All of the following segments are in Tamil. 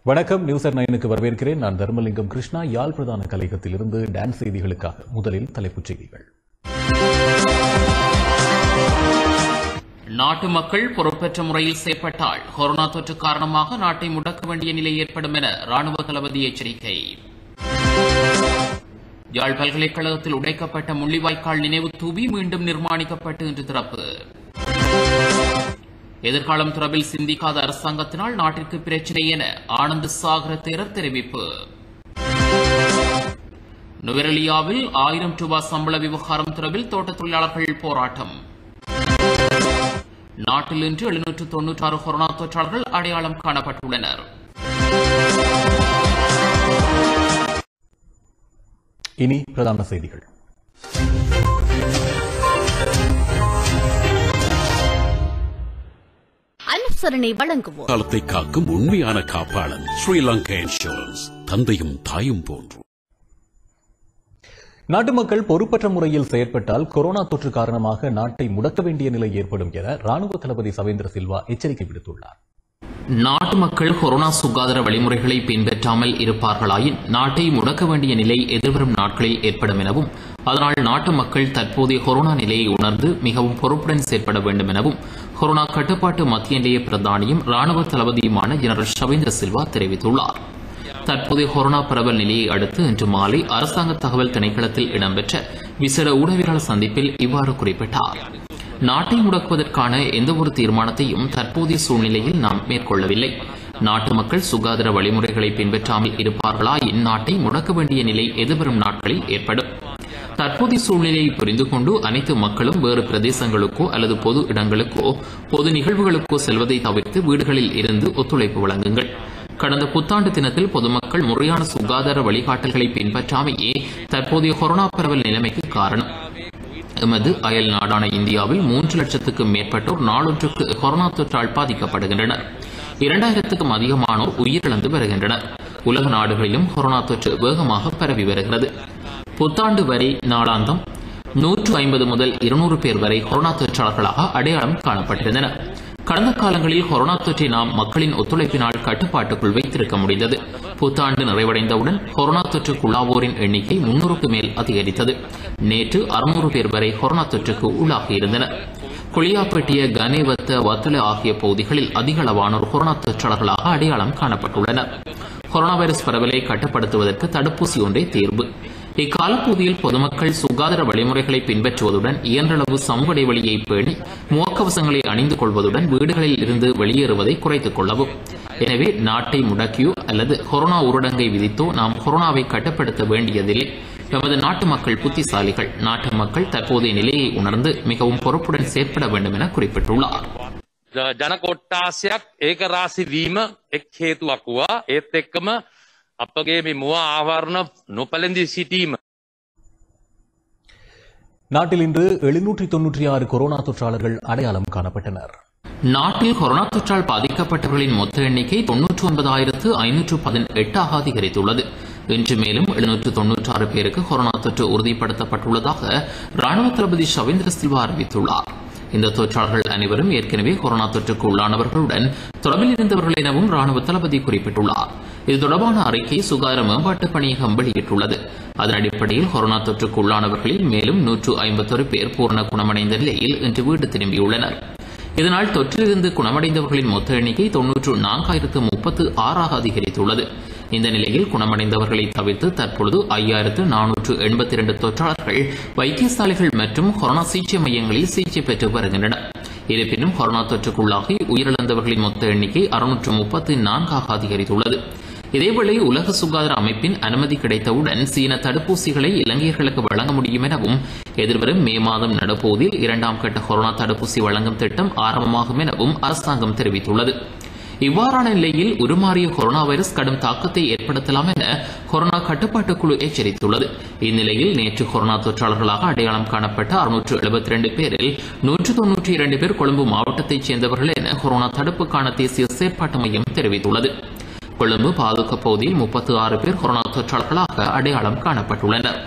வணக்கம் நியூஸ் அட் நைனுக்கு வரவேற்கிறேன் நான் தர்மலிங்கம் கிருஷ்ணா யாழ் பிரதான கலையகத்திலிருந்து டான்ஸ் செய்திகளுக்காக முதலில் தலைப்புச் செய்திகள் நாட்டு மக்கள் பொறுப்பற்ற முறையில் செயற்பட்டால் கொரோனா தொற்று காரணமாக நாட்டை முடக்க வேண்டிய நிலை ஏற்படும் என ராணுவ தளபதி எச்சரிக்கை யாழ் பல்கலைக்கழகத்தில் உடைக்கப்பட்ட முள்ளிவாய்க்கால் நினைவு தூவி மீண்டும் நிர்மாணிக்கப்பட்டு இன்று திறப்பு எதிர்காலம் தொடர்பில் சிந்திக்காத அரசாங்கத்தினால் நாட்டிற்கு பிரச்சினை என ஆனந்த் சாகர தேரர் தெரிவிப்பு நுவரெலியாவில் ஆயிரம் ரூபாய் சம்பள விவகாரம் தொடர்பில் தோட்டத் தொழிலாளர்கள் போராட்டம் நாட்டில் இன்று எழுநூற்று தொன்னூற்றாறு கொரோனா தொற்றாளர்கள் அடையாளம் காணப்பட்டுள்ளனர் இனி பிரதான செய்திகள் அனுசரணை வழங்குவோம் காலத்தை காக்கும் உண்மையான காப்பாளன் ஸ்ரீலங்கா இன்சூரன்ஸ் தந்தையும் தாயும் போன்று நாட்டு மக்கள் பொறுப்பற்ற முறையில் செயற்பட்டால் கொரோனா தொற்று காரணமாக நாட்டை முடக்க வேண்டிய நிலை ஏற்படும் என ராணுவ தளபதி சவேந்திர சில்வா எச்சரிக்கை விடுத்துள்ளார் நாட்டு மக்கள் கொரோனா சுகாதார வழிமுறைகளை பின்பற்றாமல் இருப்பார்களாயின் நாட்டை முடக்க வேண்டிய நிலை எதிர்வரும் நாட்களில் ஏற்படும் எனவும் அதனால் நாட்டு மக்கள் தற்போதைய கொரோனா நிலையை உணர்ந்து மிகவும் பொறுப்புடன் செயற்பட வேண்டும் எனவும் கொரோனா கட்டுப்பாட்டு மத்திய நிலைய பிரதானியும் ராணுவ தளபதியுமான ஜெனரல் ஷவேந்திர சில்வா தெரிவித்துள்ளார் தற்போதைய கொரோனா பரவல் நிலையை அடுத்து இன்று மாலை அரசாங்க தகவல் திணைக்களத்தில் இடம்பெற்ற விசேட ஊடகவியலாளர் சந்திப்பில் இவ்வாறு குறிப்பிட்டார் நாட்டை முடக்குவதற்கான எந்தவொரு தீர்மானத்தையும் தற்போதைய சூழ்நிலையில் நாம் மேற்கொள்ளவில்லை நாட்டு மக்கள் சுகாதார வழிமுறைகளை பின்பற்றாமல் இருப்பார்களா இந்நாட்டை முடக்க வேண்டிய நிலை எதிர்வரும் நாட்களில் ஏற்படும் தற்போதைய சூழ்நிலையை புரிந்து கொண்டு அனைத்து மக்களும் வேறு பிரதேசங்களுக்கோ அல்லது பொது இடங்களுக்கோ பொது நிகழ்வுகளுக்கோ செல்வதை தவிர்த்து வீடுகளில் இருந்து ஒத்துழைப்பு வழங்குங்கள் கடந்த புத்தாண்டு தினத்தில் பொதுமக்கள் முறையான சுகாதார வழிகாட்டல்களை பின்பற்றாமையே தற்போதைய கொரோனா பரவல் நிலைமைக்கு காரணம் எமது அயல் நாடான இந்தியாவில் மூன்று லட்சத்துக்கும் மேற்பட்டோர் நாளொன்றுக்கு கொரோனா தொற்றால் பாதிக்கப்படுகின்றனர் இரண்டாயிரத்துக்கும் அதிகமானோர் உயிரிழந்து வருகின்றனர் உலக நாடுகளிலும் கொரோனா தொற்று வேகமாக பரவி வருகிறது புத்தாண்டு வரை நாளாந்தம் நூற்று ஐம்பது முதல் இருநூறு பேர் வரை கொரோனா தொற்றாளர்களாக அடையாளம் காணப்பட்டிருந்தனர் கடந்த காலங்களில் கொரோனா தொற்றை நாம் மக்களின் ஒத்துழைப்பினால் கட்டுப்பாட்டுக்குள் வைத்திருக்க முடிந்தது புத்தாண்டு நிறைவடைந்தவுடன் கொரோனா தொற்றுக்குள்ளாவோரின் எண்ணிக்கை முன்னூறுக்கு மேல் அதிகரித்தது நேற்று அறுநூறு பேர் வரை கொரோனா தொற்றுக்கு உள்ளாகியிருந்தனர் குளியாப்பட்டிய கனேவத்த வத்தல ஆகிய பகுதிகளில் அதிக அளவானோர் கொரோனா தொற்றாளர்களாக அடையாளம் காணப்பட்டுள்ளனர் கொரோனா வைரஸ் பரவலை கட்டுப்படுத்துவதற்கு தடுப்பூசி ஒன்றே தீர்வு இக்காலப்பகுதியில் பொதுமக்கள் சுகாதார வழிமுறைகளை பின்பற்றுவதுடன் இயன்றளவு சமூக இடைவெளியை பேணி முகக்கவசங்களை அணிந்து கொள்வதுடன் வீடுகளில் இருந்து வெளியேறுவதை குறைத்துக் கொள்ளவும் எனவே நாட்டை முடக்கியோ அல்லது கொரோனா ஊரடங்கை விதித்தோ நாம் கொரோனாவை கட்டுப்படுத்த வேண்டியதில்லை எமது நாட்டு மக்கள் புத்திசாலிகள் நாட்டு மக்கள் தற்போதைய நிலையை உணர்ந்து மிகவும் பொறுப்புடன் செயற்பட வேண்டும் என குறிப்பிட்டுள்ளார் ජන කොට්ටාසයක් ඒක රාසි වීම එක් හේතුවක් වුවා ඒත් එක්කම අපගේ මේ මුව ආවරණ නොපැළඳී සිටීම நாட்டில் இன்று எழுநூற்றி தொன்னூற்றி ஆறு கொரோனா தொற்றாளர்கள் அடையாளம் காணப்பட்டனர் நாட்டில் கொரோனா தொற்றால் பாதிக்கப்பட்டவர்களின் மொத்த எண்ணிக்கை தொன்னூற்றி ஒன்பதாயிரத்து ஐநூற்று பதினெட்டாக அதிகரித்துள்ளது இன்று மேலும் எழுநூற்று தொன்னூற்றாறு பேருக்கு கொரோனா தொற்று உறுதிப்படுத்தப்பட்டுள்ளதாக ராணுவ தளபதி ஷவேந்திர சில்வா அறிவித்துள்ளார் இந்த தொற்றாளர்கள் அனைவரும் ஏற்கனவே கொரோனா தொற்றுக்கு உள்ளானவர்களுடன் தொடர்பில் இருந்தவர்கள் எனவும் ராணுவ தளபதி குறிப்பிட்டுள்ளார் இது தொடர்பான அறிக்கை சுகாதார மேம்பாட்டு பணியகம் வெளியிட்டுள்ளது அதன் அடிப்படையில் கொரோனா தொற்றுக்கு உள்ளானவர்களில் மேலும் நூற்று ஐம்பத்தொரு பேர் பூர்ண குணமடைந்த நிலையில் இன்று வீடு திரும்பியுள்ளனர் இதனால் தொற்றிலிருந்து குணமடைந்தவர்களின் மொத்த எண்ணிக்கை தொன்னூற்று நான்காயிரத்து முப்பத்து ஆறாக அதிகரித்துள்ளது இந்த நிலையில் குணமடைந்தவர்களை தவிர்த்து தற்பொழுது ஐயாயிரத்து நானூற்று எண்பத்தி இரண்டு தொற்றாளர்கள் வைத்தியசாலைகள் மற்றும் கொரோனா சிகிச்சை மையங்களில் சிகிச்சை பெற்று வருகின்றனர் இருப்பினும் கொரோனா தொற்றுக்குள்ளாகி உயிரிழந்தவர்களின் மொத்த எண்ணிக்கை அறுநூற்று முப்பத்தி நான்காக அதிகரித்துள்ளது இதேவேளை உலக சுகாதார அமைப்பின் அனுமதி கிடைத்தவுடன் சீன தடுப்பூசிகளை இலங்கையர்களுக்கு வழங்க முடியும் எனவும் எதிர்வரும் மே மாதம் நடப்போதில் இரண்டாம் கட்ட கொரோனா தடுப்பூசி வழங்கும் திட்டம் ஆரம்பமாகும் எனவும் அரசாங்கம் தெரிவித்துள்ளது இவ்வாறான நிலையில் உருமாறிய கொரோனா வைரஸ் கடும் தாக்கத்தை ஏற்படுத்தலாம் என கொரோனா கட்டுப்பாட்டு குழு எச்சரித்துள்ளது இந்நிலையில் நேற்று கொரோனா தொற்றாளர்களாக அடையாளம் காணப்பட்ட அறுநூற்று எழுபத்தி ரெண்டு பேரில் நூற்று தொன்னூற்றி இரண்டு பேர் கொழும்பு மாவட்டத்தைச் சேர்ந்தவர்கள் என கொரோனா தடுப்புக்கான தேசிய செயற்பாட்டு மையம் தெரிவித்துள்ளது கொழும்பு பாதுகா பகுதியில் முப்பத்து ஆறு பேர் கொரோனா தொற்றாளர்களாக அடையாளம் காணப்பட்டுள்ளனர்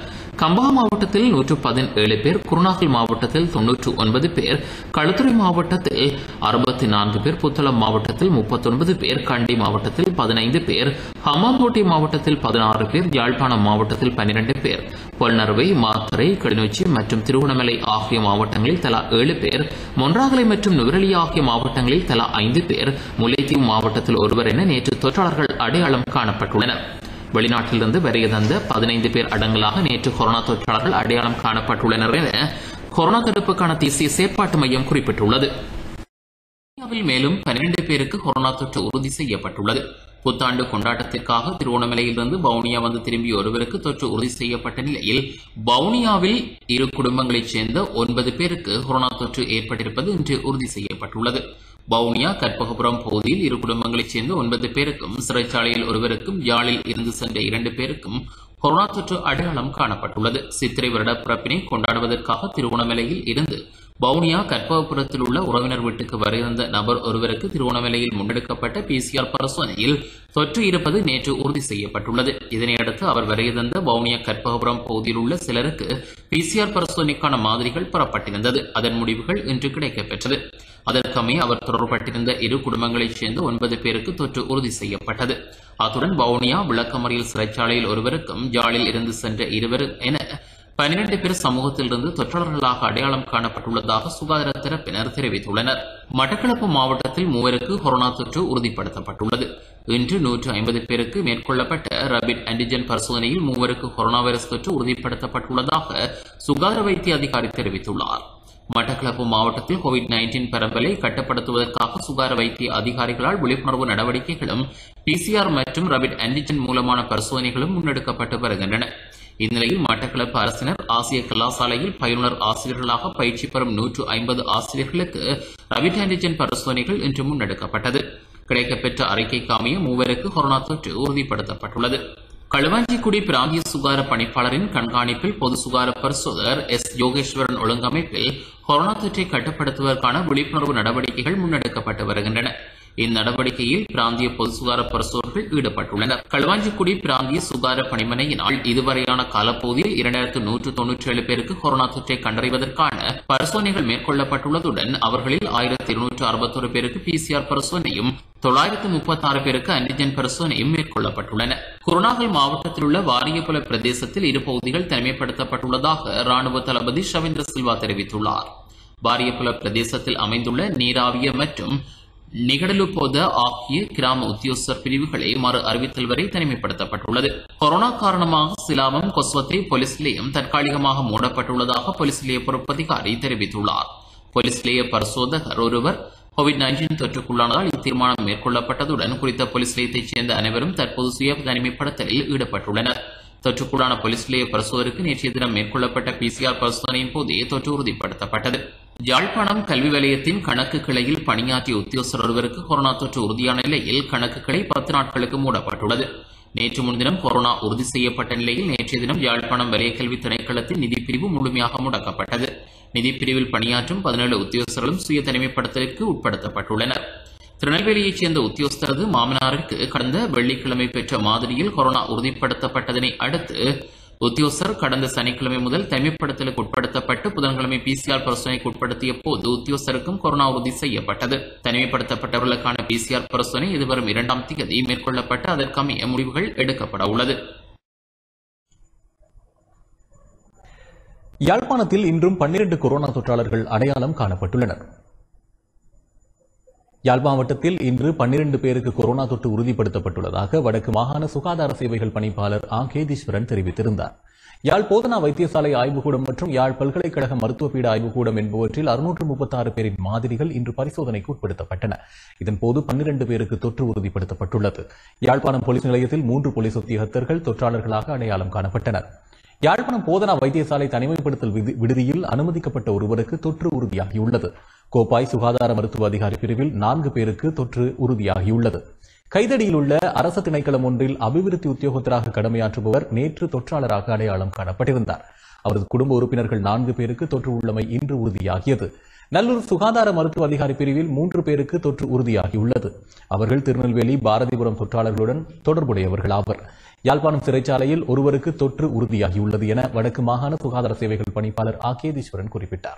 கம்பா மாவட்டத்தில் நூற்று பதினேழு பேர் குருநாகல் மாவட்டத்தில் தொன்னூற்று ஒன்பது பேர் களுத்துறை மாவட்டத்தில் அறுபத்தி நான்கு பேர் புத்தளம் மாவட்டத்தில் முப்பத்தொன்பது பேர் கண்டி மாவட்டத்தில் பதினைந்து பேர் ஹம்மாந்தோட்டை மாவட்டத்தில் பதினாறு பேர் யாழ்ப்பாணம் மாவட்டத்தில் பன்னிரண்டு பேர் பொல்நறுவை மாத்தறை கிளிநொச்சி மற்றும் திருவண்ணாமலை ஆகிய மாவட்டங்களில் தலா ஏழு பேர் மொன்றாகலை மற்றும் நுவரெலி ஆகிய மாவட்டங்களில் தலா ஐந்து பேர் முல்லைத்தீவு மாவட்டத்தில் ஒருவர் என நேற்று தொற்றாளர்கள் அடையாளம் காணப்பட்டுள்ளனர் வெளிநாட்டிலிருந்து வருகை தந்த பதினைந்து பேர் அடங்கலாக நேற்று கொரோனா தொற்றாளர்கள் அடையாளம் காணப்பட்டுள்ளனர் என கொரோனா தடுப்புக்கான தேசிய செயற்பாட்டு மையம் குறிப்பிட்டுள்ளது இந்தியாவில் மேலும் பன்னிரண்டு பேருக்கு கொரோனா தொற்று உறுதி செய்யப்பட்டுள்ளது புத்தாண்டு கொண்டாட்டத்திற்காக திருவோணமலையிலிருந்து வவுனியா வந்து திரும்பிய ஒருவருக்கு தொற்று உறுதி செய்யப்பட்ட நிலையில் வவுனியாவில் இரு குடும்பங்களைச் சேர்ந்த ஒன்பது பேருக்கு கொரோனா தொற்று ஏற்பட்டிருப்பது இன்று உறுதி செய்யப்பட்டுள்ளது வவுனியா கற்பகபுரம் பகுதியில் இரு குடும்பங்களைச் சேர்ந்த ஒன்பது பேருக்கும் சிறைச்சாலையில் ஒருவருக்கும் யாழில் இருந்து சென்ற இரண்டு பேருக்கும் கொரோனா தொற்று அடையாளம் காணப்பட்டுள்ளது சித்திரை வருட பிறப்பினை கொண்டாடுவதற்காக திருவோணமலையில் இருந்து வவுனியா கற்பகபுரத்தில் உள்ள உறவினர் வீட்டுக்கு வருகின்ற நபர் ஒருவருக்கு திருவோணமலையில் முன்னெடுக்கப்பட்ட பிசிஆர் பரிசோதனையில் தொற்று இருப்பது நேற்று உறுதி செய்யப்பட்டுள்ளது இதனையடுத்து அவர் வருகை தந்த வவுனியா கற்பகபுரம் பகுதியில் உள்ள சிலருக்கு பிசிஆர் பரிசோதனைக்கான மாதிரிகள் பெறப்பட்டிருந்தது அதன் முடிவுகள் இன்று கிடைக்கப்பெற்றது அதற்கமே அவர் தொடர்பட்டிருந்த இரு குடும்பங்களைச் சேர்ந்த ஒன்பது பேருக்கு தொற்று உறுதி செய்யப்பட்டது அத்துடன் வவுனியா விளக்கமறியல் சிறைச்சாலையில் ஒருவருக்கும் ஜாலில் இருந்து சென்ற இருவர் என பன்னிரண்டு பேர் சமூகத்திலிருந்து தொற்றாளர்களாக அடையாளம் காணப்பட்டுள்ளதாக சுகாதார தரப்பினர் தெரிவித்துள்ளனர் மட்டக்களப்பு மாவட்டத்தில் மூவருக்கு கொரோனா தொற்று உறுதிப்படுத்தப்பட்டுள்ளது இன்று நூற்று ஐம்பது பேருக்கு மேற்கொள்ளப்பட்ட ரபிட் ஆன்டிஜென் பரிசோதனையில் மூவருக்கு கொரோனா வைரஸ் தொற்று உறுதிப்படுத்தப்பட்டுள்ளதாக சுகாதார வைத்திய அதிகாரி தெரிவித்துள்ளார் மட்டக்களப்பு மாவட்டத்தில் கோவிட் நைன்டீன் பரவலை கட்டுப்படுத்துவதற்காக சுகாதார வைத்திய அதிகாரிகளால் விழிப்புணர்வு நடவடிக்கைகளும் பிசிஆர் மற்றும் ரபிட் ஆன்டிஜென் மூலமான பரிசோதனைகளும் முன்னெடுக்கப்பட்டு வருகின்றன இந்நிலையில் மட்டக்களப்பு அரசினர் ஆசிய கலாசாலையில் பயிலுனர் ஆசிரியர்களாக பயிற்சி பெறும் நூற்று ஐம்பது ஆசிரியர்களுக்கு ரபிட் ஆன்டிஜென் பரிசோதனைகள் இன்று முன்னெடுக்கப்பட்டது கிடைக்கப்பெற்ற அறிக்கைக்கு அமைய மூவருக்கு கொரோனா தொற்று உறுதிப்படுத்தப்பட்டுள்ளது களுவாஞ்சிக்குடி பிராந்திய சுகார பணிப்பாளரின் கண்காணிப்பில் பொது சுகார பரிசோதகர் எஸ் யோகேஸ்வரன் ஒழுங்கமைப்பில் கொரோனா தொற்றை கட்டுப்படுத்துவதற்கான விழிப்புணர்வு நடவடிக்கைகள் முன்னெடுக்கப்பட்டு வருகின்றன இந்நடவடிக்கையில் பிராந்திய பொது சுகார பரிசோதகர்கள் ஈடுபட்டுள்ளனர் களுவாஞ்சிக்குடி பிராந்திய சுகார பணிமனையினால் இதுவரையான காலப்பகுதியில் இரண்டாயிரத்து நூற்று தொன்னூற்றி ஏழு பேருக்கு கொரோனா தொற்றை கண்டறிவதற்கான பரிசோதனைகள் மேற்கொள்ளப்பட்டுள்ளதுடன் அவர்களில் ஆயிரத்தி இருநூற்று அறுபத்தொரு பேருக்கு பிசிஆர் பரிசோதனையும் தொள்ளாயிரத்து முப்பத்தி ஆறு பேருக்கு ஆன்டிஜென் பரிசோதனையும் மேற்கொள்ளப்பட்டுள்ளன குருநாகல் மாவட்டத்தில் உள்ள வாரியபுல பிரதேசத்தில் இரு பகுதிகள் தனிமைப்படுத்தப்பட்டுள்ளதாக ராணுவ தளபதி ஷவேந்திர சில்வா தெரிவித்துள்ளார் வாரியபுல பிரதேசத்தில் அமைந்துள்ள நீராவிய மற்றும் நிகடலுப்போத ஆகிய கிராம உத்தியோகஸ்தர் பிரிவுகளை மறு அறிவித்தல் வரை தனிமைப்படுத்தப்பட்டுள்ளது கொரோனா காரணமாக சிலாபம் கொஸ்வத்தை போலீஸ் நிலையம் தற்காலிகமாக மூடப்பட்டுள்ளதாக போலீஸ் நிலைய பொறுப்பதிகாரி தெரிவித்துள்ளார் போலீஸ் நிலைய பரிசோதகர் ஒருவர் கோவிட் நைன்டீன் தொற்றுக்குள்ளானதால் இத்தீர்மானம் மேற்கொள்ளப்பட்டதுடன் குறித்த போலீஸ் நிலையத்தைச் சேர்ந்த அனைவரும் தற்போது சுய தனிமைப்படுத்தலில் ஈடுபட்டுள்ளனர் தொற்றுக்குள்ளான போலீஸ் நிலைய பரிசோதனைக்கு நேற்றைய தினம் மேற்கொள்ளப்பட்ட பிசிஆர் பரிசோதனையின் போதே தொற்று உறுதிப்படுத்தப்பட்டது யாழ்ப்பாணம் கல்வி வலயத்தின் கணக்கு கிளையில் பணியாற்றிய உத்தியோகஸ்தர் ஒருவருக்கு கொரோனா தொற்று உறுதியான நிலையில் கணக்கு கிளை பத்து நாட்களுக்கு மூடப்பட்டுள்ளது நேற்று முன்தினம் கொரோனா உறுதி செய்யப்பட்ட நிலையில் நேற்றைய தினம் யாழ்ப்பாணம் வலய கல்வி திணைக்களத்தின் நிதிப்பிரிவு முழுமையாக முடக்கப்பட்டது நிதிப்பிரிவில் பணியாற்றும் பதினேழு உத்தியோகஸ்தர்களும் சுய தனிமைப்படுத்தலுக்கு உட்படுத்தப்பட்டுள்ளனர் திருநெல்வேலியைச் சேர்ந்த உத்தியோகஸ்தரது மாமனாருக்கு கடந்த வெள்ளிக்கிழமை பெற்ற மாதிரியில் கொரோனா உறுதிப்படுத்தப்பட்டதனை அடுத்து உத்தியோகஸ்தர் கடந்த சனிக்கிழமை முதல் தனிமைப்படுத்தலுக்கு உட்படுத்தப்பட்டு புதன்கிழமை பிசிஆர் பரிசோதனைக்கு உட்படுத்திய போது உத்தியோகஸ்தருக்கும் கொரோனா உறுதி செய்யப்பட்டது தனிமைப்படுத்தப்பட்டவர்களுக்கான பிசிஆர் பரிசோதனை எதிர்வரும் இரண்டாம் தேதி மேற்கொள்ளப்பட்டு அதற்கமைய முடிவுகள் எடுக்கப்பட உள்ளது யாழ்ப்பாணத்தில் இன்றும் பன்னிரண்டு கொரோனா தொற்றாளர்கள் அடையாளம் காணப்பட்டுள்ளனர் யாழ் மாவட்டத்தில் இன்று பன்னிரண்டு பேருக்கு கொரோனா தொற்று உறுதிப்படுத்தப்பட்டுள்ளதாக வடக்கு மாகாண சுகாதார சேவைகள் பணிப்பாளர் ஆ கேதீஸ்வரன் தெரிவித்திருந்தார் யாழ் போதனா வைத்தியசாலை ஆய்வுக்கூடம் மற்றும் யாழ் பல்கலைக்கழக மருத்துவப்பீட ஆய்வுக்கூடம் என்பவற்றில் அறுநூற்று முப்பத்தாறு பேரின் மாதிரிகள் இன்று பரிசோதனைக்கு உட்படுத்தப்பட்டன இதன்போது பன்னிரண்டு பேருக்கு தொற்று உறுதிப்படுத்தப்பட்டுள்ளது யாழ்ப்பாணம் போலீஸ் நிலையத்தில் மூன்று போலீஸ் உத்தியோகத்தர்கள் தொற்றாளர்களாக அடையாளம் காணப்பட்டனர் யாழ்ப்பாணம் போதனா வைத்தியசாலை தனிமைப்படுத்தல் விதி- விடுதியில் அனுமதிக்கப்பட்ட ஒருவருக்கு தொற்று உறுதியாகியுள்ளது கோப்பாய் சுகாதார மருத்துவ அதிகாரி பிரிவில் நான்கு பேருக்கு தொற்று உறுதியாகியுள்ளது கைதடியில் உள்ள அரசு திணைக்களம் ஒன்றில் அபிவிருத்தி உத்தியோகத்தராக கடமையாற்றுபவர் நேற்று தொற்றாளராக அடையாளம் காணப்பட்டிருந்தார் அவரது குடும்ப உறுப்பினர்கள் நான்கு பேருக்கு தொற்று உள்ளமை இன்று உறுதியாகியது நல்லூர் சுகாதார மருத்துவ அதிகாரி பிரிவில் மூன்று பேருக்கு தொற்று உறுதியாகியுள்ளது அவர்கள் திருநெல்வேலி பாரதிபுரம் தொற்றாளர்களுடன் தொடர்புடையவர்கள் ஆவர் யாழ்ப்பாணம் சிறைச்சாலையில் ஒருவருக்கு தொற்று உறுதியாகியுள்ளது என வடக்கு மாகாண சுகாதார சேவைகள் பணிப்பாளர் ஆகேதீஸ்வரன் குறிப்பிட்டார்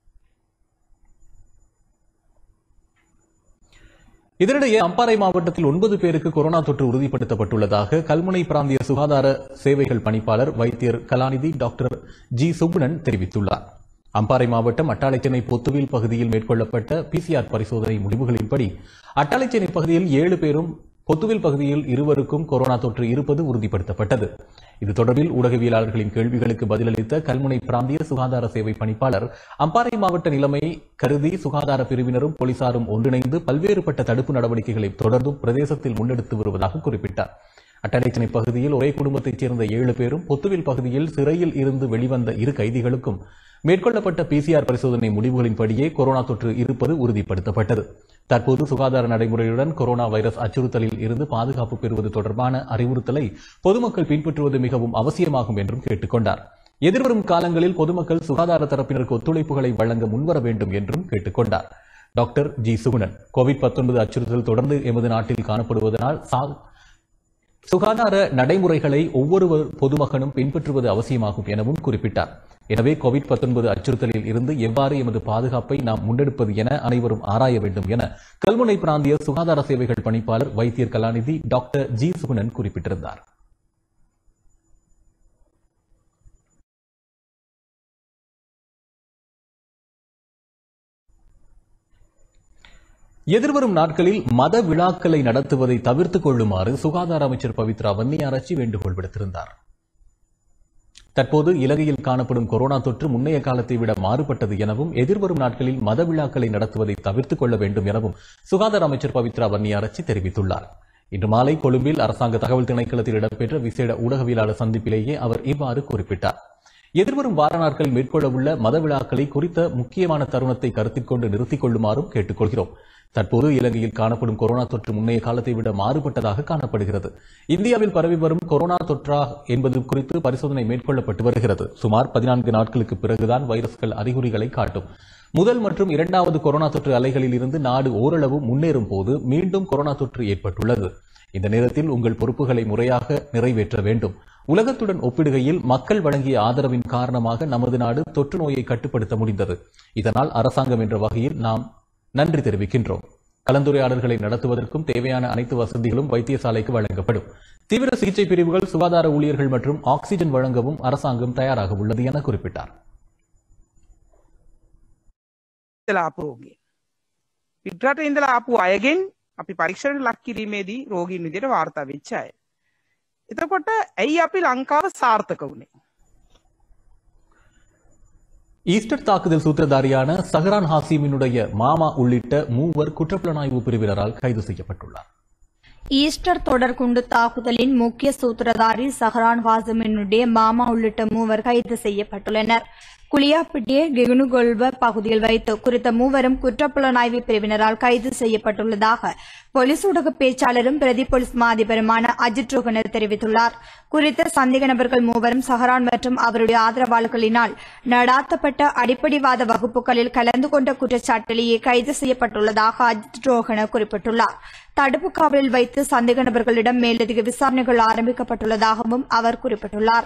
இதனிடையே அம்பாறை மாவட்டத்தில் ஒன்பது பேருக்கு கொரோனா தொற்று உறுதிப்படுத்தப்பட்டுள்ளதாக கல்முனை பிராந்திய சுகாதார சேவைகள் பணிப்பாளர் வைத்தியர் கலாநிதி டாக்டர் ஜி சுகுணன் தெரிவித்துள்ளார் அம்பாறை மாவட்டம் அட்டாளைச்சென்னை பொத்துவில் பகுதியில் மேற்கொள்ளப்பட்ட பிசிஆர் பரிசோதனை முடிவுகளின்படி அட்டாளைச்சென்னை பகுதியில் ஏழு பேரும் பொத்துவில் பகுதியில் இருவருக்கும் கொரோனா தொற்று இருப்பது உறுதிப்படுத்தப்பட்டது இது தொடர்பில் ஊடகவியலாளர்களின் கேள்விகளுக்கு பதிலளித்த கல்முனை பிராந்திய சுகாதார சேவை பணிப்பாளர் அம்பாறை மாவட்ட நிலைமை கருதி சுகாதார பிரிவினரும் போலீசாரும் ஒன்றிணைந்து பல்வேறுபட்ட தடுப்பு நடவடிக்கைகளை தொடர்ந்தும் பிரதேசத்தில் முன்னெடுத்து வருவதாக குறிப்பிட்டார் அட்டளைச்சனை பகுதியில் ஒரே குடும்பத்தைச் சேர்ந்த ஏழு பேரும் பொத்துவில் பகுதியில் சிறையில் இருந்து வெளிவந்த இரு கைதிகளுக்கும் மேற்கொள்ளப்பட்ட பிசிஆர் பரிசோதனை முடிவுகளின்படியே கொரோனா தொற்று இருப்பது உறுதிப்படுத்தப்பட்டது தற்போது சுகாதார நடைமுறையுடன் கொரோனா வைரஸ் அச்சுறுத்தலில் இருந்து பாதுகாப்பு பெறுவது தொடர்பான அறிவுறுத்தலை பொதுமக்கள் பின்பற்றுவது மிகவும் அவசியமாகும் என்றும் கேட்டுக்கொண்டார் எதிர்வரும் காலங்களில் பொதுமக்கள் சுகாதார தரப்பினருக்கு ஒத்துழைப்புகளை வழங்க முன்வர வேண்டும் என்றும் கேட்டுக்கொண்டார் டாக்டர் ஜி சுகுணன் கோவிட் 19 அச்சுறுத்தல் தொடர்ந்து எமது நாட்டில் காணப்படுவதனால் சா- சுகாதார நடைமுறைகளை ஒவ்வொரு பொதுமகனும் பின்பற்றுவது அவசியமாகும் எனவும் குறிப்பிட்டார் எனவே கோவிட் 19 அச்சுறுத்தலில் இருந்து எவ்வாறு எமது பாதுகாப்பை நாம் முன்னெடுப்பது என அனைவரும் ஆராய வேண்டும் என கல்முனை பிராந்திய சுகாதார சேவைகள் பணிப்பாளர் வைத்தியர் கலாநிதி டாக்டர் ஜி சுகுணன் குறிப்பிட்டிருந்தார் எதிர்வரும் நாட்களில் மத விழாக்களை நடத்துவதை தவிர்த்துக் கொள்ளுமாறு சுகாதார அமைச்சர் பவித்ரா வன்னியாராச்சி வேண்டுகோள் விடுத்திருந்தார் தற்போது இலங்கையில் காணப்படும் கொரோனா தொற்று முன்னைய காலத்தை விட மாறுபட்டது எனவும் எதிர்வரும் நாட்களில் மத விழாக்களை நடத்துவதை தவிர்த்துக் கொள்ள வேண்டும் எனவும் சுகாதார அமைச்சர் பவித்ரா வன்னியாராச்சி தெரிவித்துள்ளார் இன்று மாலை கொழும்பில் அரசாங்க தகவல் திணைக்களத்தில் இடம்பெற்ற விசேட ஊடகவியலாளர் சந்திப்பிலேயே அவர் இவ்வாறு குறிப்பிட்டார் எதிர்வரும் வார நாட்களில் மேற்கொள்ளவுள்ள மத விழாக்களை குறித்த முக்கியமான தருணத்தை கருத்தில் கொண்டு நிறுத்திக் கொள்ளுமாறும் கேட்டுக்கொள்கிறோம் தற்போது இலங்கையில் காணப்படும் கொரோனா தொற்று முன்னைய காலத்தை விட மாறுபட்டதாக காணப்படுகிறது இந்தியாவில் பரவி வரும் கொரோனா தொற்றா என்பது குறித்து பரிசோதனை மேற்கொள்ளப்பட்டு வருகிறது சுமார் பதினான்கு நாட்களுக்கு பிறகுதான் வைரஸ்கள் அறிகுறிகளை காட்டும் முதல் மற்றும் இரண்டாவது கொரோனா தொற்று அலைகளில் இருந்து நாடு ஓரளவு முன்னேறும் போது மீண்டும் கொரோனா தொற்று ஏற்பட்டுள்ளது இந்த நேரத்தில் உங்கள் பொறுப்புகளை முறையாக நிறைவேற்ற வேண்டும் உலகத்துடன் ஒப்பிடுகையில் மக்கள் வழங்கிய ஆதரவின் காரணமாக நமது நாடு தொற்று நோயை கட்டுப்படுத்த முடிந்தது இதனால் அரசாங்கம் என்ற வகையில் நாம் நன்றி தெரிவிக்கின்றோம் கலந்துரையாடல்களை நடத்துவதற்கும் தேவையான அனைத்து வசதிகளும் வைத்தியசாலைக்கு வழங்கப்படும் தீவிர சிகிச்சை பிரிவுகள் சுகாதார ஊழியர்கள் மற்றும் ஆக்ஸிஜன் வழங்கவும் அரசாங்கம் தயாராக உள்ளது என குறிப்பிட்டார் ඉඳලා ආපු රෝගීන්. පිටරට ඉඳලා ආපු අයගෙන් අපි පරීක්ෂණයට ලක් කිරීමේදී රෝගීන් විදිහට වාර්තා වෙච්ච අය. එතකොට ඇයි අපි ලංකාව සාර්ථක වුණේ? ஈஸ்டர் தாக்குதல் சூத்திரதாரியான சஹரான் ஹாசிமினுடைய மாமா உள்ளிட்ட மூவர் குற்றப்புலனாய்வு பிரிவினரால் கைது செய்யப்பட்டுள்ளார் ஈஸ்டர் தொடர் குண்டு தாக்குதலின் முக்கிய சூத்திரதாரி சஹரான் ஹாசிமினுடைய மாமா உள்ளிட்ட மூவர் கைது செய்யப்பட்டுள்ளனர் குளியாப்பிட்டிய கெகுனுகொல்வ பகுதியில் வைத்து குறித்த மூவரும் குற்றப்புலனாய்வு பிரிவினரால் கைது செய்யப்பட்டுள்ளதாக போலீஸ் ஊடக பேச்சாளரும் பிரதி போலீஸ் மா அதிபருமான அஜித் ரோகனர் தெரிவித்துள்ளார் குறித்த சந்தேக நபர்கள் மூவரும் சஹரான் மற்றும் அவருடைய ஆதரவாளர்களினால் நடாத்தப்பட்ட அடிப்படைவாத வகுப்புகளில் கலந்து கொண்ட குற்றச்சாட்டிலேயே கைது செய்யப்பட்டுள்ளதாக அஜித் ரோகனர் குறிப்பிட்டுள்ளார் தடுப்பு காவலில் வைத்து சந்தேக நபர்களிடம் மேலதிக விசாரணைகள் ஆரம்பிக்கப்பட்டுள்ளதாகவும் அவர் குறிப்பிட்டுள்ளார்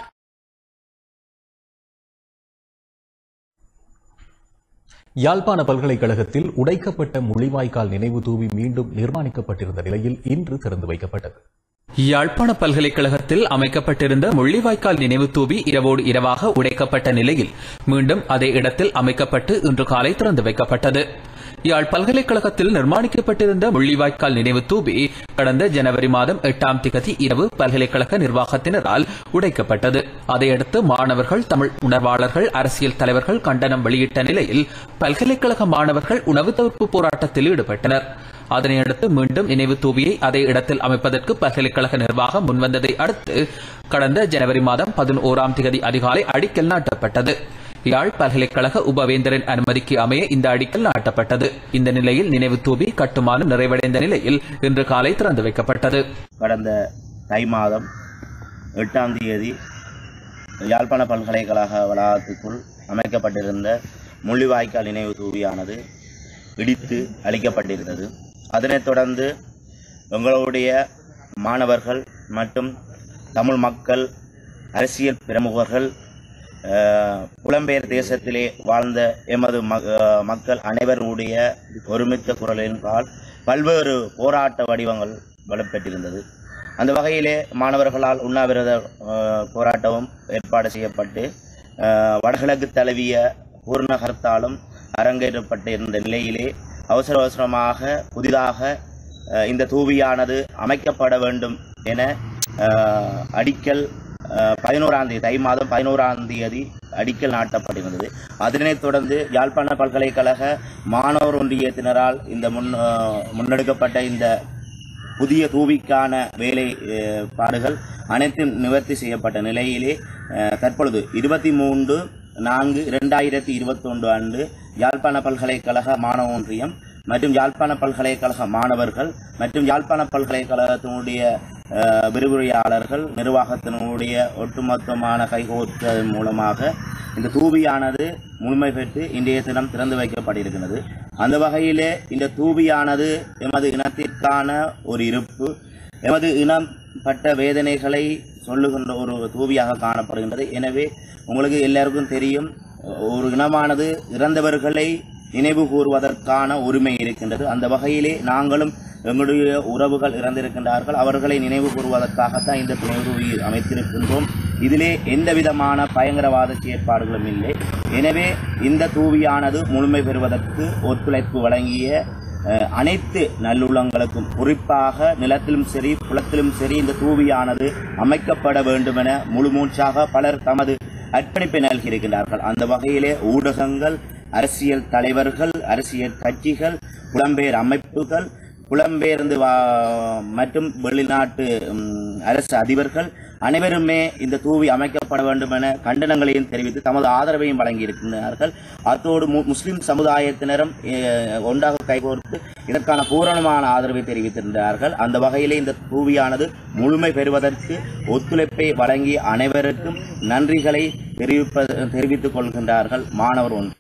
யாழ்ப்பாண பல்கலைக்கழகத்தில் உடைக்கப்பட்ட முள்ளிவாய்க்கால் நினைவு தூவி மீண்டும் நிர்மாணிக்கப்பட்டிருந்த நிலையில் இன்று திறந்து வைக்கப்பட்டது யாழ்ப்பாண பல்கலைக்கழகத்தில் அமைக்கப்பட்டிருந்த முள்ளிவாய்க்கால் நினைவு தூபி இரவோடு இரவாக உடைக்கப்பட்ட நிலையில் மீண்டும் அதே இடத்தில் அமைக்கப்பட்டு இன்று காலை திறந்து வைக்கப்பட்டது யாழ் பல்கலைக்கழகத்தில் நிர்மாணிக்கப்பட்டிருந்த முள்ளிவாய்க்கால் நினைவு தூபி கடந்த ஜனவரி மாதம் எட்டாம் திகதி இரவு பல்கலைக்கழக நிர்வாகத்தினரால் உடைக்கப்பட்டது அதையடுத்து மாணவர்கள் தமிழ் உணர்வாளர்கள் அரசியல் தலைவர்கள் கண்டனம் வெளியிட்ட நிலையில் பல்கலைக்கழக மாணவர்கள் உணவு தவிர்ப்பு போராட்டத்தில் ஈடுபட்டனர் அதனையடுத்து மீண்டும் நினைவு தூபியை அதே இடத்தில் அமைப்பதற்கு பல்கலைக்கழக நிர்வாகம் முன்வந்ததை அடுத்து கடந்த ஜனவரி மாதம் பதினோராம் திகதி அதிகாலை அடிக்கல் நாட்டப்பட்டது யாழ் பல்கலைக்கழக உபவேந்தரின் அனுமதிக்கு அமைய இந்த அடிக்கல் நாட்டப்பட்டது இந்த நிலையில் நினைவு தூபி கட்டுமானம் நிறைவடைந்த நிலையில் இன்று காலை திறந்து வைக்கப்பட்டது கடந்த தை மாதம் எட்டாம் தேதி யாழ்ப்பாண பல்கலைக்கழக வளாகத்துக்குள் அமைக்கப்பட்டிருந்த முள்ளிவாய்க்கால் நினைவு தூவியானது இடித்து அளிக்கப்பட்டிருந்தது அதனைத் தொடர்ந்து எங்களுடைய மாணவர்கள் மற்றும் தமிழ் மக்கள் அரசியல் பிரமுகர்கள் அஹ், புலம்பெயர் தேசத்திலே வாழ்ந்த எமது ம- அஹ், மக்கள் அனைவருடைய ஒருமித்த குரலின்பால் பல்வேறு போராட்ட வடிவங்கள் வலுப்பெற்றிருந்தது அந்த வகையிலே மாணவர்களால் உண்ணாவிரத அஹ், போராட்டமும் ஏற்பாடு செய்யப்பட்டு அஹ், வடகிழக்கு தழுவிய பூர்ண ஹர்த்தாலும் அரங்கேற்றப்பட்டிருந்த நிலையிலே அவசர அவசரமாக புதிதாக அஹ், இந்த தூவியானது அமைக்கப்பட வேண்டும் என அஹ், அடிக்கல் அஹ், பதினோராம் தேதி தை மாதம் பதினோராம் தேதி அடிக்கல் நாட்டப்பட்டிருந்தது அதனைத் தொடர்ந்து யாழ்ப்பாண பல்கலைக்கழக மாணவர் ஒன்றியத்தினரால் இந்த முன் அஹ், முன்னெடுக்கப்பட்ட இந்த புதிய தூவிக்கான வேலை அஹ், பாடுகள் அனைத்தும் நிவர்த்தி செய்யப்பட்ட நிலையிலே அஹ், தற்பொழுது இருபத்தி மூன்று நான்கு இரண்டாயிரத்தி இருபத்தொன்று அன்று யாழ்ப்பாண பல்கலைக்கழக மாணவ ஒன்றியம் மற்றும் யாழ்ப்பாண பல்கலைக்கழக மாணவர்கள் மற்றும் யாழ்ப்பாண பல்கலைக்கழகத்தினுடைய அஹ், விரிவுரையாளர்கள் நிர்வாகத்தினுடைய ஒட்டுமொத்தமான கைகோர்த்ததன் மூலமாக இந்த தூபியானது முழுமை பெற்று இன்றைய தினம் திறந்து வைக்கப்பட்டிருக்கிறது அந்த வகையிலே இந்த தூபியானது எமது இனத்திற்கான ஒரு இருப்பு எமது இனம் பட்ட வேதனைகளை சொல்லுகின்ற ஒரு தூவியாக காணப்படுகின்றது எனவே உங்களுக்கு எல்லாருக்கும் தெரியும் ஒரு இனமானது இறந்தவர்களை நினைவு கூறுவதற்கான உரிமை இருக்கின்றது அந்த வகையிலே நாங்களும் எங்களுடைய உறவுகள் இறந்திருக்கின்றார்கள் அவர்களை நினைவு கூறுவதற்காகத்தான் இந்த துணையுறவு அமைத்திருக்கின்றோம் இதிலே எந்த விதமான பயங்கரவாத செயற்பாடுகளும் இல்லை எனவே இந்த தூவியானது முழுமை பெறுவதற்கு ஒத்துழைப்பு வழங்கிய அஹ், அனைத்து நல்லுள்ளங்களுக்கும் குறிப்பாக நிலத்திலும் சரி புலத்திலும் சரி இந்த தூவியானது அமைக்கப்பட வேண்டுமென முழுமூச்சாக பலர் தமது அர்ப்பணிப்பை நல்கியிருக்கிறார்கள் அந்த வகையிலே ஊடகங்கள் அரசியல் தலைவர்கள் அரசியல் கட்சிகள் புலம்பெயர் அமைப்புகள் புலம்பெயர்ந்து வா- மற்றும் வெளிநாட்டு ம், அரசு அதிபர்கள் அனைவருமே இந்த தூவி அமைக்கப்பட வேண்டும் என கண்டனங்களையும் தெரிவித்து தமது ஆதரவையும் வழங்கியிருக்கிறார்கள் அத்தோடு மு- முஸ்லிம் சமுதாயத்தினரும் அஹ், ஒன்றாக கைகோர்த்து இதற்கான பூரணமான ஆதரவை தெரிவித்திருந்தார்கள் அந்த வகையிலே இந்த தூவியானது முழுமை பெறுவதற்கு ஒத்துழைப்பை வழங்கிய அனைவருக்கும் நன்றிகளை தெரிவிப்ப தெரிவித்துக் கொள்கின்றார்கள் மாணவர் ஒன்று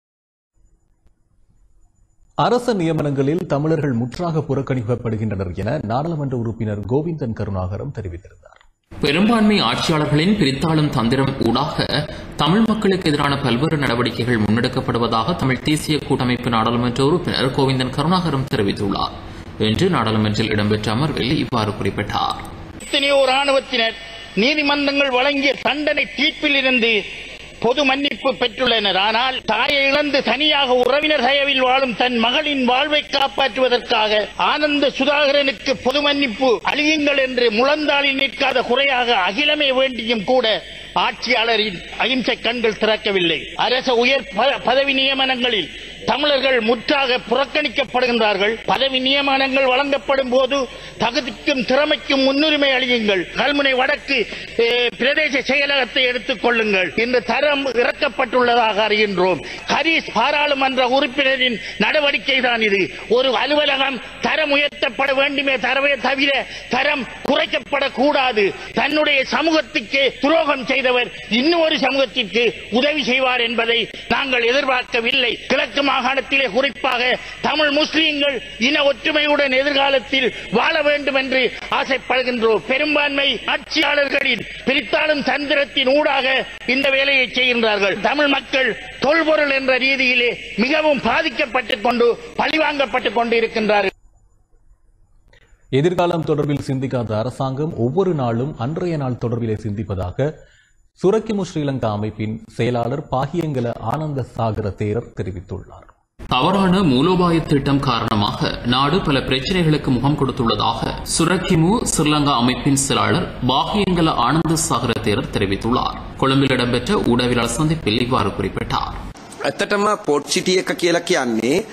அரச நியமனங்களில் தமிழர்கள் முற்றாக புறக்கணிக்கப்படுகின்றனர் என நாடாளுமன்ற உறுப்பினர் கோவிந்தன் கருணாகரம் தெரிவித்திருந்தார் பெரும்பான்மை ஆட்சியாளர்களின் பிரித்தாளும் தந்திரம் ஊடாக தமிழ் மக்களுக்கு எதிரான பல்வேறு நடவடிக்கைகள் முன்னெடுக்கப்படுவதாக தமிழ் தேசிய கூட்டமைப்பு நாடாளுமன்ற உறுப்பினர் கோவிந்தன் கருணாகரம் தெரிவித்துள்ளார் இன்று நாடாளுமன்றில் இடம்பெற்ற அமர்வில் இவ்வாறு குறிப்பிட்டார் எத்தனையோ ராணுவத்தினர் நீதிமன்றங்கள் வழங்கிய தண்டனை தீர்ப்பில் இருந்து பொது மன்னிப்பு பெற்றுள்ளனர் ஆனால் தாயை இழந்து தனியாக உறவினர் தயவில் வாழும் தன் மகளின் வாழ்வை காப்பாற்றுவதற்காக ஆனந்த சுதாகரனுக்கு பொது மன்னிப்பு அழியுங்கள் என்று முழந்தாளில் நிற்காத குறையாக அகிலமே வேண்டியும் கூட ஆட்சியாளரின் அகிம்சை கண்கள் திறக்கவில்லை அரச உயர் ப- பதவி நியமனங்களில் தமிழர்கள் முற்றாக புறக்கணிக்கப்படுகின்றார்கள் பதவி நியமனங்கள் வழங்கப்படும் போது தகுதிக்கும் திறமைக்கும் முன்னுரிமை அளியுங்கள் கல்முனை வடக்கு eh, பிரதேச செயலகத்தை எடுத்துக் கொள்ளுங்கள் இந்த தரம் இறக்கப்பட்டுள்ளதாக அறிகின்றோம் ஹரிஸ் பாராளுமன்ற உறுப்பினரின் நடவடிக்கை தான் இது ஒரு அலுவலகம் தரம் உயர்த்தப்பட வேண்டுமே தரவே தவிர தரம் குறைக்கப்படக்கூடாது தன்னுடைய சமூகத்துக்கு துரோகம் செய்தவர் இன்னொரு சமூகத்திற்கு உதவி செய்வார் என்பதை நாங்கள் எதிர்பார்க்கவில்லை கிழக்கு மாகாணத்திலே குறிப்பாக தமிழ் முஸ்லிம்கள் இன ஒற்றுமையுடன் எதிர்காலத்தில் வாழ வேண்டும் என்று ஆசைப்படுகின்றோம் பெரும்பான்மை ஆட்சியாளர்களின் பிரித்தாளும் தந்திரத்தின் ஊடாக இந்த வேலையை செய்கின்றார்கள் தமிழ் மக்கள் தொல்பொருள் என்ற ரீதியிலே மிகவும் பாதிக்கப்பட்டுக் கொண்டு பழிவாங்கப்பட்டுக் கொண்டு இருக்கின்றார்கள் எதிர்காலம் தொடர்பில் சிந்திக்காத அரசாங்கம் ஒவ்வொரு நாளும் அன்றைய நாள் தொடர்பிலே சிந்திப்பதாக சுரக்கிமு ஸ்ரீலங்கா அமைப்பின் செயலாளர் பாகியங்கல ஆனந்த சாகர தேரர் தெரிவித்துள்ளார் தவறான மூலோபாய திட்டம் காரணமாக நாடு பல பிரச்சனைகளுக்கு முகம் கொடுத்துள்ளதாக சுரக்கிமு ஸ்ரீலங்கா அமைப்பின் செயலாளர் பாகியங்கல ஆனந்த சாகர தேரர் தெரிவித்துள்ளார் கொழும்பில் இடம்பெற்ற ஊடகவியலாளர் சந்திப்பில் இவ்வாறு குறிப்பிட்டார் ඇත්තටම පොට් සිටිය එක කියලා කියන්නේ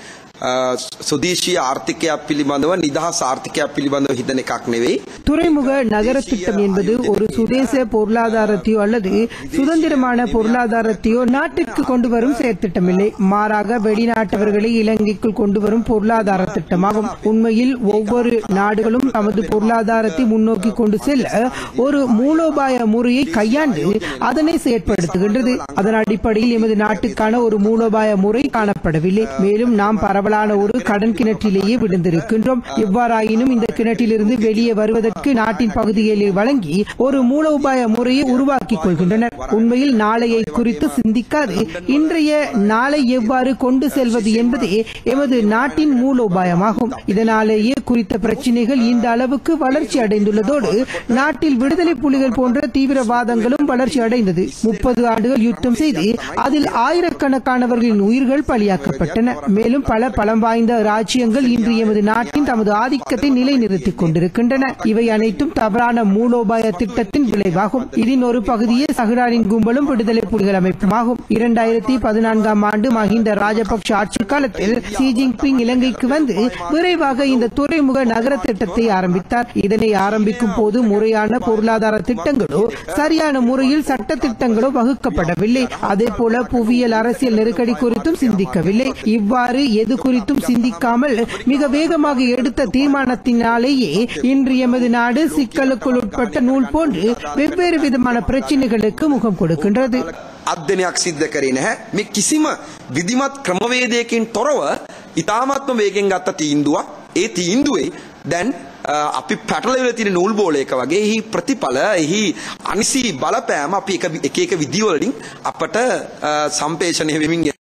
සුදේශීය ආර්ථිකයක් පිළිබඳව නිදහස් ආර්ථිකයක් පිළිබඳව හිතන එකක් නෙවෙයි. துறைமுக நகர திட்டம் என்பது ஒரு சுதேச பொருளாதாரத்தையோ அல்லது சுதந்திரமான பொருளாதாரத்தையோ நாட்டிற்கு கொண்டு வரும் செயற்திட்டமில்லை மாறாக வெளிநாட்டவர்களை இலங்கைக்குள் கொண்டு வரும் பொருளாதார திட்டமாகும் உண்மையில் ஒவ்வொரு நாடுகளும் தமது பொருளாதாரத்தை முன்னோக்கி கொண்டு செல்ல ஒரு மூலோபாய முறையை கையாண்டு அதனை செயற்படுத்துகின்றது அதன் அடிப்படையில் எமது நாட்டுக்கான ஒரு மூலோபாய முறை காணப்படவில்லை மேலும் நாம் பரவலான ஒரு கடன் கிணற்றிலேயே விழுந்திருக்கின்றோம் எவ்வாறாயினும் இந்த கிணற்றிலிருந்து வெளியே வருவதற்கு நாட்டின் பகுதிகளை வழங்கி ஒரு மூலோபாய முறையை உருவாக்கிக் கொள்கின்றனர் உண்மையில் நாளையை குறித்து சிந்திக்காது இன்றைய நாளை எவ்வாறு கொண்டு செல்வது என்பதே எமது நாட்டின் மூலோபாயமாகும் இதனாலேயே குறித்த பிரச்சினைகள் இந்த அளவுக்கு வளர்ச்சி அடைந்துள்ளதோடு நாட்டில் விடுதலை புலிகள் போன்ற தீவிரவாதங்களும் வளர்ச்சி அடைந்தது முப்பது ஆண்டுகள் யுத்தம் செய்து அதில் ஆயிரக்கணக்கானவர்களின் உயிர்கள் பலியாக்கப்பட்டன மேலும் பல பலம் வாய்ந்த ராஜ்யங்கள் இன்று எமது நாட்டின் தமது ஆதிக்கத்தை நிலைநிறுத்திக் கொண்டிருக்கின்றன இவை அனைத்தும் தவறான மூலோபாய திட்டத்தின் விளைவாகும் இதன் ஒரு பகுதியே சஹ்ரானின் கும்பலும் விடுதலை புலிகள் அமைப்புமாகும் இரண்டாயிரத்தி பதினான்காம் ஆண்டு மஹிந்த ராஜபக்ஷ ஆட்சி காலத்தில் ஷி ஜின்பிங் இலங்கைக்கு வந்து விரைவாக இந்த துறைமுக நகர திட்டத்தை ஆரம்பித்தார் இதனை ஆரம்பிக்கும் போது முறையான பொருளாதார திட்டங்களோ சரியான முறையில் சட்ட திட்டங்களோ வகுக்கப்படவில்லை அதே போல புவியியல் அரசியல் நெருக்கடி குறித்தும் சிந்திக்கவில்லை இவ்வாறு எது குறித்தும் சிந்திக்காமல் மிக வேகமாக எடுத்த தீர்மானத்தினாலேயே இன்று எமது நாடு சிக்கலுக்குள் உட்பட்ட நூல் போன்று வெவ்வேறு விதமான பிரச்சனைகளுக்கு முகம் கொடுக்கின்றது අධ්‍යනයක් සිද්ධ කරේ නැහැ. මේ කිසිම විධිමත් ක්‍රමවේදයකින් තොරව ඉතාමත්ම වේගෙන් ගත්ත තීන්දුවක්. ඒ තීන්දුවේ දැන් අ, අපි පැටලවිල තියෙන නූල් බෝලයක වගේ එහි ප්‍රතිඵල එහි අනිසි බලපෑම අපි එක එක එක විදිවලින් අපට අ, සම්පේෂණය වෙමින් යනවා.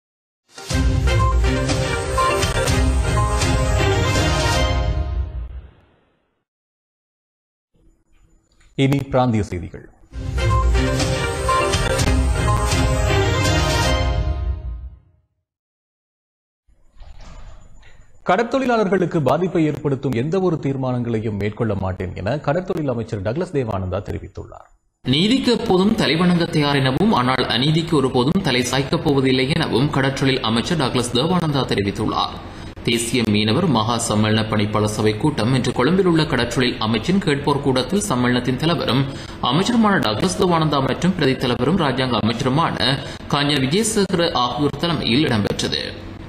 இனி பிராந்திய செய்திகள் கடற்தொழிலாளர்களுக்கு பாதிப்பை ஏற்படுத்தும் எந்த ஒரு தீர்மானங்களையும் மேற்கொள்ள மாட்டேன் என கடற்தொழில் அமைச்சர் டக்ளஸ் தேவானந்தா தெரிவித்துள்ளார் நீதிக்கு எப்போதும் தலைவணங்க தயார் எனவும் ஆனால் அநீதிக்கு ஒருபோதும் தலை சாய்க்கப் போவதில்லை எனவும் கடற்றொழில் அமைச்சர் டாக்லஸ் தேவானந்தா தெரிவித்துள்ளார் தேசிய மீனவர் மகா சம்மேளன பணிப்பாளர் சபை கூட்டம் இன்று கொழும்பில் உள்ள கடற்றொழில் அமைச்சின் கேட்போர் கூடத்தில் சம்மேளனத்தின் தலைவரும் அமைச்சருமான டாக்லஸ் தேவானந்தா மற்றும் பிரதி தலைவரும் ராஜாங்க அமைச்சருமான காஞ்ச விஜயசேகர ஆகியோர் தலைமையில் இடம்பெற்றது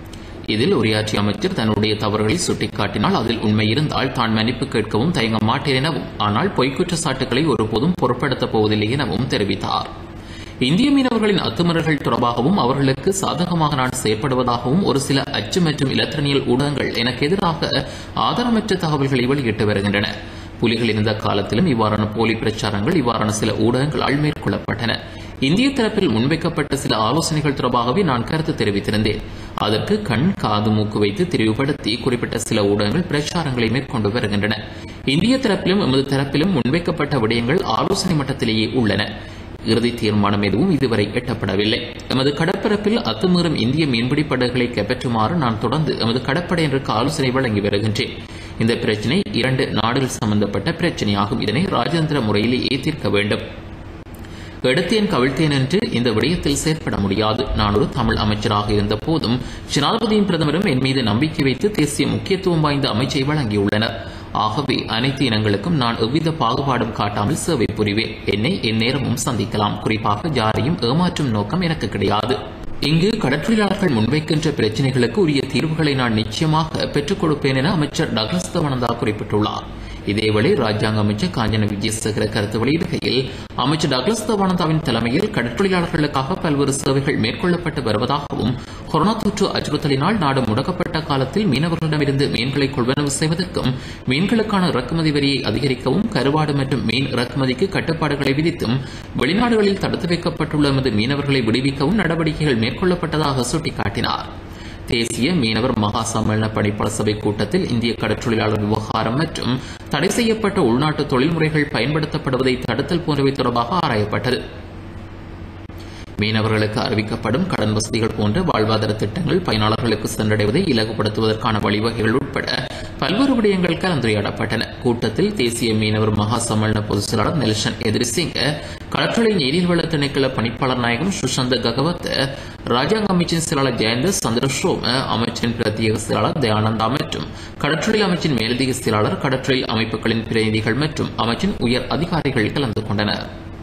இதில் உரையாற்றிய அமைச்சர் தன்னுடைய தவறுகளை சுட்டிக்காட்டினால் அதில் உண்மை இருந்தால் தான் மன்னிப்பு கேட்கவும் தயங்க மாட்டேன் எனவும் ஆனால் பொய்க்குற்றச்சாட்டுகளை ஒருபோதும் பொருட்படுத்தப் போவதில்லை எனவும் தெரிவித்தார் இந்திய மீனவர்களின் அத்துமீறல்கள் தொடர்பாகவும் அவர்களுக்கு சாதகமாக நான் செயற்படுவதாகவும் ஒரு சில அச்சு மற்றும் இலத்திரனியல் ஊடகங்கள் எனக்கு எதிராக ஆதாரமற்ற தகவல்களை வெளியிட்டு வருகின்றன புலிகள் இருந்த காலத்திலும் இவ்வாறான போலி பிரச்சாரங்கள் இவ்வாறான சில ஊடகங்களால் மேற்கொள்ளப்பட்டன இந்திய தரப்பில் முன்வைக்கப்பட்ட சில ஆலோசனைகள் தொடர்பாகவே நான் கருத்து தெரிவித்திருந்தேன் அதற்கு கண் காது மூக்கு வைத்து தெரிவுபடுத்தி குறிப்பிட்ட சில ஊடகங்கள் பிரச்சாரங்களை மேற்கொண்டு வருகின்றன இந்திய தரப்பிலும் எமது தரப்பிலும் முன்வைக்கப்பட்ட விடயங்கள் ஆலோசனை மட்டத்திலேயே உள்ளன இறுதி தீர்மானம் எதுவும் இதுவரை எட்டப்படவில்லை எமது கடற்பரப்பில் அத்துமீறும் இந்திய மீன்பிடி படகுகளை கைப்பற்றுமாறு நான் தொடர்ந்து எமது கடற்படையினருக்கு ஆலோசனை வழங்கி வருகின்றேன் இந்த பிரச்சினை இரண்டு நாடுகள் சம்பந்தப்பட்ட பிரச்சினையாகும் இதனை ராஜதந்திர முறையிலேயே தீர்க்க வேண்டும் எடுத்தேன் கவிழ்த்தேன் என்று இந்த விடயத்தில் செயற்பட முடியாது நான் ஒரு தமிழ் அமைச்சராக இருந்த போதும் ஜனாதிபதியும் பிரதமரும் என் மீது நம்பிக்கை வைத்து தேசிய முக்கியத்துவம் வாய்ந்த அமைச்சை வழங்கியுள்ளனர் ஆகவே அனைத்து இனங்களுக்கும் நான் எவ்வித பாகுபாடும் காட்டாமல் சேவை புரிவேன் என்னை எந்நேரமும் சந்திக்கலாம் குறிப்பாக யாரையும் ஏமாற்றும் நோக்கம் எனக்கு கிடையாது இங்கு கடற்றொழிலாளர்கள் முன்வைக்கின்ற பிரச்சினைகளுக்கு உரிய தீர்வுகளை நான் நிச்சயமாக பெற்றுக் கொடுப்பேன் என அமைச்சர் டக்ளஸ் தவனந்தா குறிப்பிட்டுள்ளார் இதேவேளை ராஜாங்க அமைச்சர் காஞ்சன விஜயசேகர கருத்து வெளியிடுகையில் அமைச்சர் டக்ளஸ் தவானந்தாவின் தலைமையில் கடற்தொழிலாளர்களுக்காக பல்வேறு சேவைகள் மேற்கொள்ளப்பட்டு வருவதாகவும் கொரோனா தொற்று அச்சுறுத்தலினால் நாடு முடக்கப்பட்ட காலத்தில் மீனவர்களிடமிருந்து மீன்களை கொள்வனவு செய்வதற்கும் மீன்களுக்கான இறக்குமதி வரியை அதிகரிக்கவும் கருவாடு மற்றும் மீன் இறக்குமதிக்கு கட்டுப்பாடுகளை விதித்தும் வெளிநாடுகளில் தடுத்து வைக்கப்பட்டுள்ள எமது மீனவர்களை விடுவிக்கவும் நடவடிக்கைகள் மேற்கொள்ளப்பட்டதாக சுட்டிக்காட்டினார் தேசிய மீனவர் மகா சம்மேளன பணிப்பாளர் சபை கூட்டத்தில் இந்திய கடற்றொழிலாளர் விவகாரம் மற்றும் தடை செய்யப்பட்ட உள்நாட்டு தொழில்முறைகள் பயன்படுத்தப்படுவதை தடுத்தல் போன்றவை தொடர்பாக ஆராயப்பட்டது மீனவர்களுக்கு அறிவிக்கப்படும் கடன் வசதிகள் போன்ற வாழ்வாதார திட்டங்கள் பயனாளர்களுக்கு சென்றடைவதை இலகுபடுத்துவதற்கான வழிவகைகள் உட்பட பல்வேறு விடயங்கள் கலந்துரையாடப்பட்டன கூட்டத்தில் தேசிய மீனவர் மகா சம்மேளன பொதுச் செயலாளர் நெல்சன் எதிரிசிங்க கடற்றொலை நீர்வள திணைக்கள பணிப்பாளர் நாயகம் சுஷந்த ககவத் ராஜாங்க அமைச்சின் செயலாளர் ஜெயந்த சந்திரசோம அமைச்சின் பிரத்யேக செயலாளர் தயானந்தா மற்றும் கடற்றொழில் அமைச்சின் மேலதிக செயலாளர் கடற்றொழில் அமைப்புகளின் பிரதிநிதிகள் மற்றும் அமைச்சின் உயர் அதிகாரிகள் கலந்து கொண்டனர்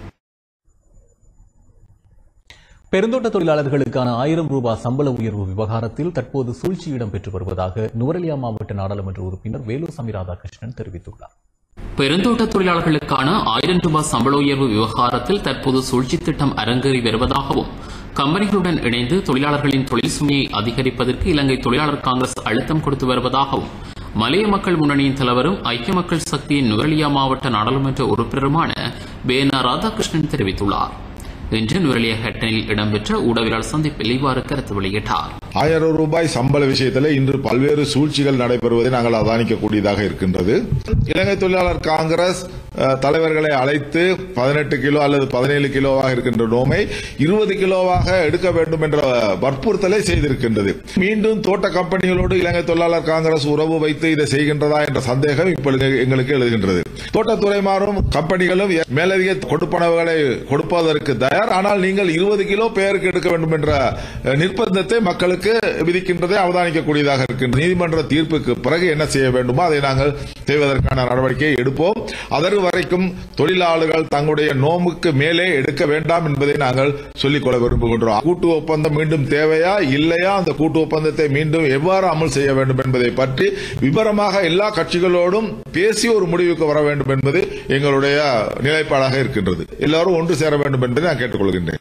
பெருந்தோட்ட தொழிலாளர்களுக்கான ஆயிரம் ரூபாய் சம்பள உயர்வு விவகாரத்தில் தற்போது சூழ்ச்சி இடம்பெற்று வருவதாக நுவரெலியா மாவட்ட நாடாளுமன்ற உறுப்பினர் வேலுசாமி ராதாகிருஷ்ணன் தெரிவித்துள்ளார் பெருந்தோட்ட தொழிலாளர்களுக்கான ஆயிரம் ரூபாய் சம்பள உயர்வு விவகாரத்தில் தற்போது சூழ்ச்சி திட்டம் அரங்கேறி வருவதாகவும் கம்பெனிகளுடன் இணைந்து தொழிலாளர்களின் தொழில் சுமையை அதிகரிப்பதற்கு இலங்கை தொழிலாளர் காங்கிரஸ் அழுத்தம் கொடுத்து வருவதாகவும் மலைய மக்கள் முன்னணியின் தலைவரும் ஐக்கிய மக்கள் சக்தியின் நுவரெலியா மாவட்ட நாடாளுமன்ற உறுப்பினருமான பேனா ராதாகிருஷ்ணன் தெரிவித்துள்ளார் இன்று நுவரெலியா ஹெட்டனில் இடம்பெற்ற ஊடகவியலாளர் சந்திப்பில் இவ்வாறு கருத்து வெளியிட்டார் ஆயிரம் ரூபாய் சம்பள விஷயத்தில் இன்று பல்வேறு சூழ்ச்சிகள் நடைபெறுவதை நாங்கள் அவதானிக்கக்கூடியதாக இருக்கின்றது இலங்கை தொழிலாளர் காங்கிரஸ் அஹ், தலைவர்களை அழைத்து பதினெட்டு கிலோ அல்லது பதினேழு கிலோவாக இருக்கின்ற நோமை இருபது கிலோவாக எடுக்க வேண்டும் என்ற வற்புறுத்தலை செய்திருக்கின்றது மீண்டும் தோட்ட கம்பெனிகளோடு இலங்கை தொழிலாளர் காங்கிரஸ் உறவு வைத்து இதை செய்கின்றதா என்ற சந்தேகம் இப்பொழுது எங்களுக்கு எழுகின்றது தோட்டத்துறை மாறும் கம்பெனிகளும் மேலதிக கொடுப்பனவுகளை கொடுப்பதற்கு தயார் ஆனால் நீங்கள் இருபது கிலோ பெயருக்கு எடுக்க வேண்டும் என்ற அஹ், நிர்பந்தத்தை மக்களுக்கு விதிக்கின்றதை அவதானிக்கக்கூடியதாக இருக்கின்றது நீதிமன்ற தீர்ப்புக்கு பிறகு என்ன செய்ய வேண்டுமோ அதை நாங்கள் செய்வதற்கான நடவடிக்கையை எடுப்போம் அதற்கு வரைக்கும் தொழிலாளர்கள் தங்களுடைய நோமுக்கு மேலே எடுக்க வேண்டாம் என்பதை நாங்கள் சொல்லிக்கொள்ள விரும்புகின்றோம் கூட்டு ஒப்பந்தம் மீண்டும் தேவையா இல்லையா அந்த கூட்டு ஒப்பந்தத்தை மீண்டும் எவ்வாறு அமல் செய்ய வேண்டும் என்பதை பற்றி விவரமாக எல்லா கட்சிகளோடும் பேசி ஒரு முடிவுக்கு வர வேண்டும் என்பது எங்களுடைய நிலைப்பாடாக இருக்கின்றது எல்லாரும் ஒன்று சேர வேண்டும் என்பதை நான் கேட்டுக்கொள்கின்றேன்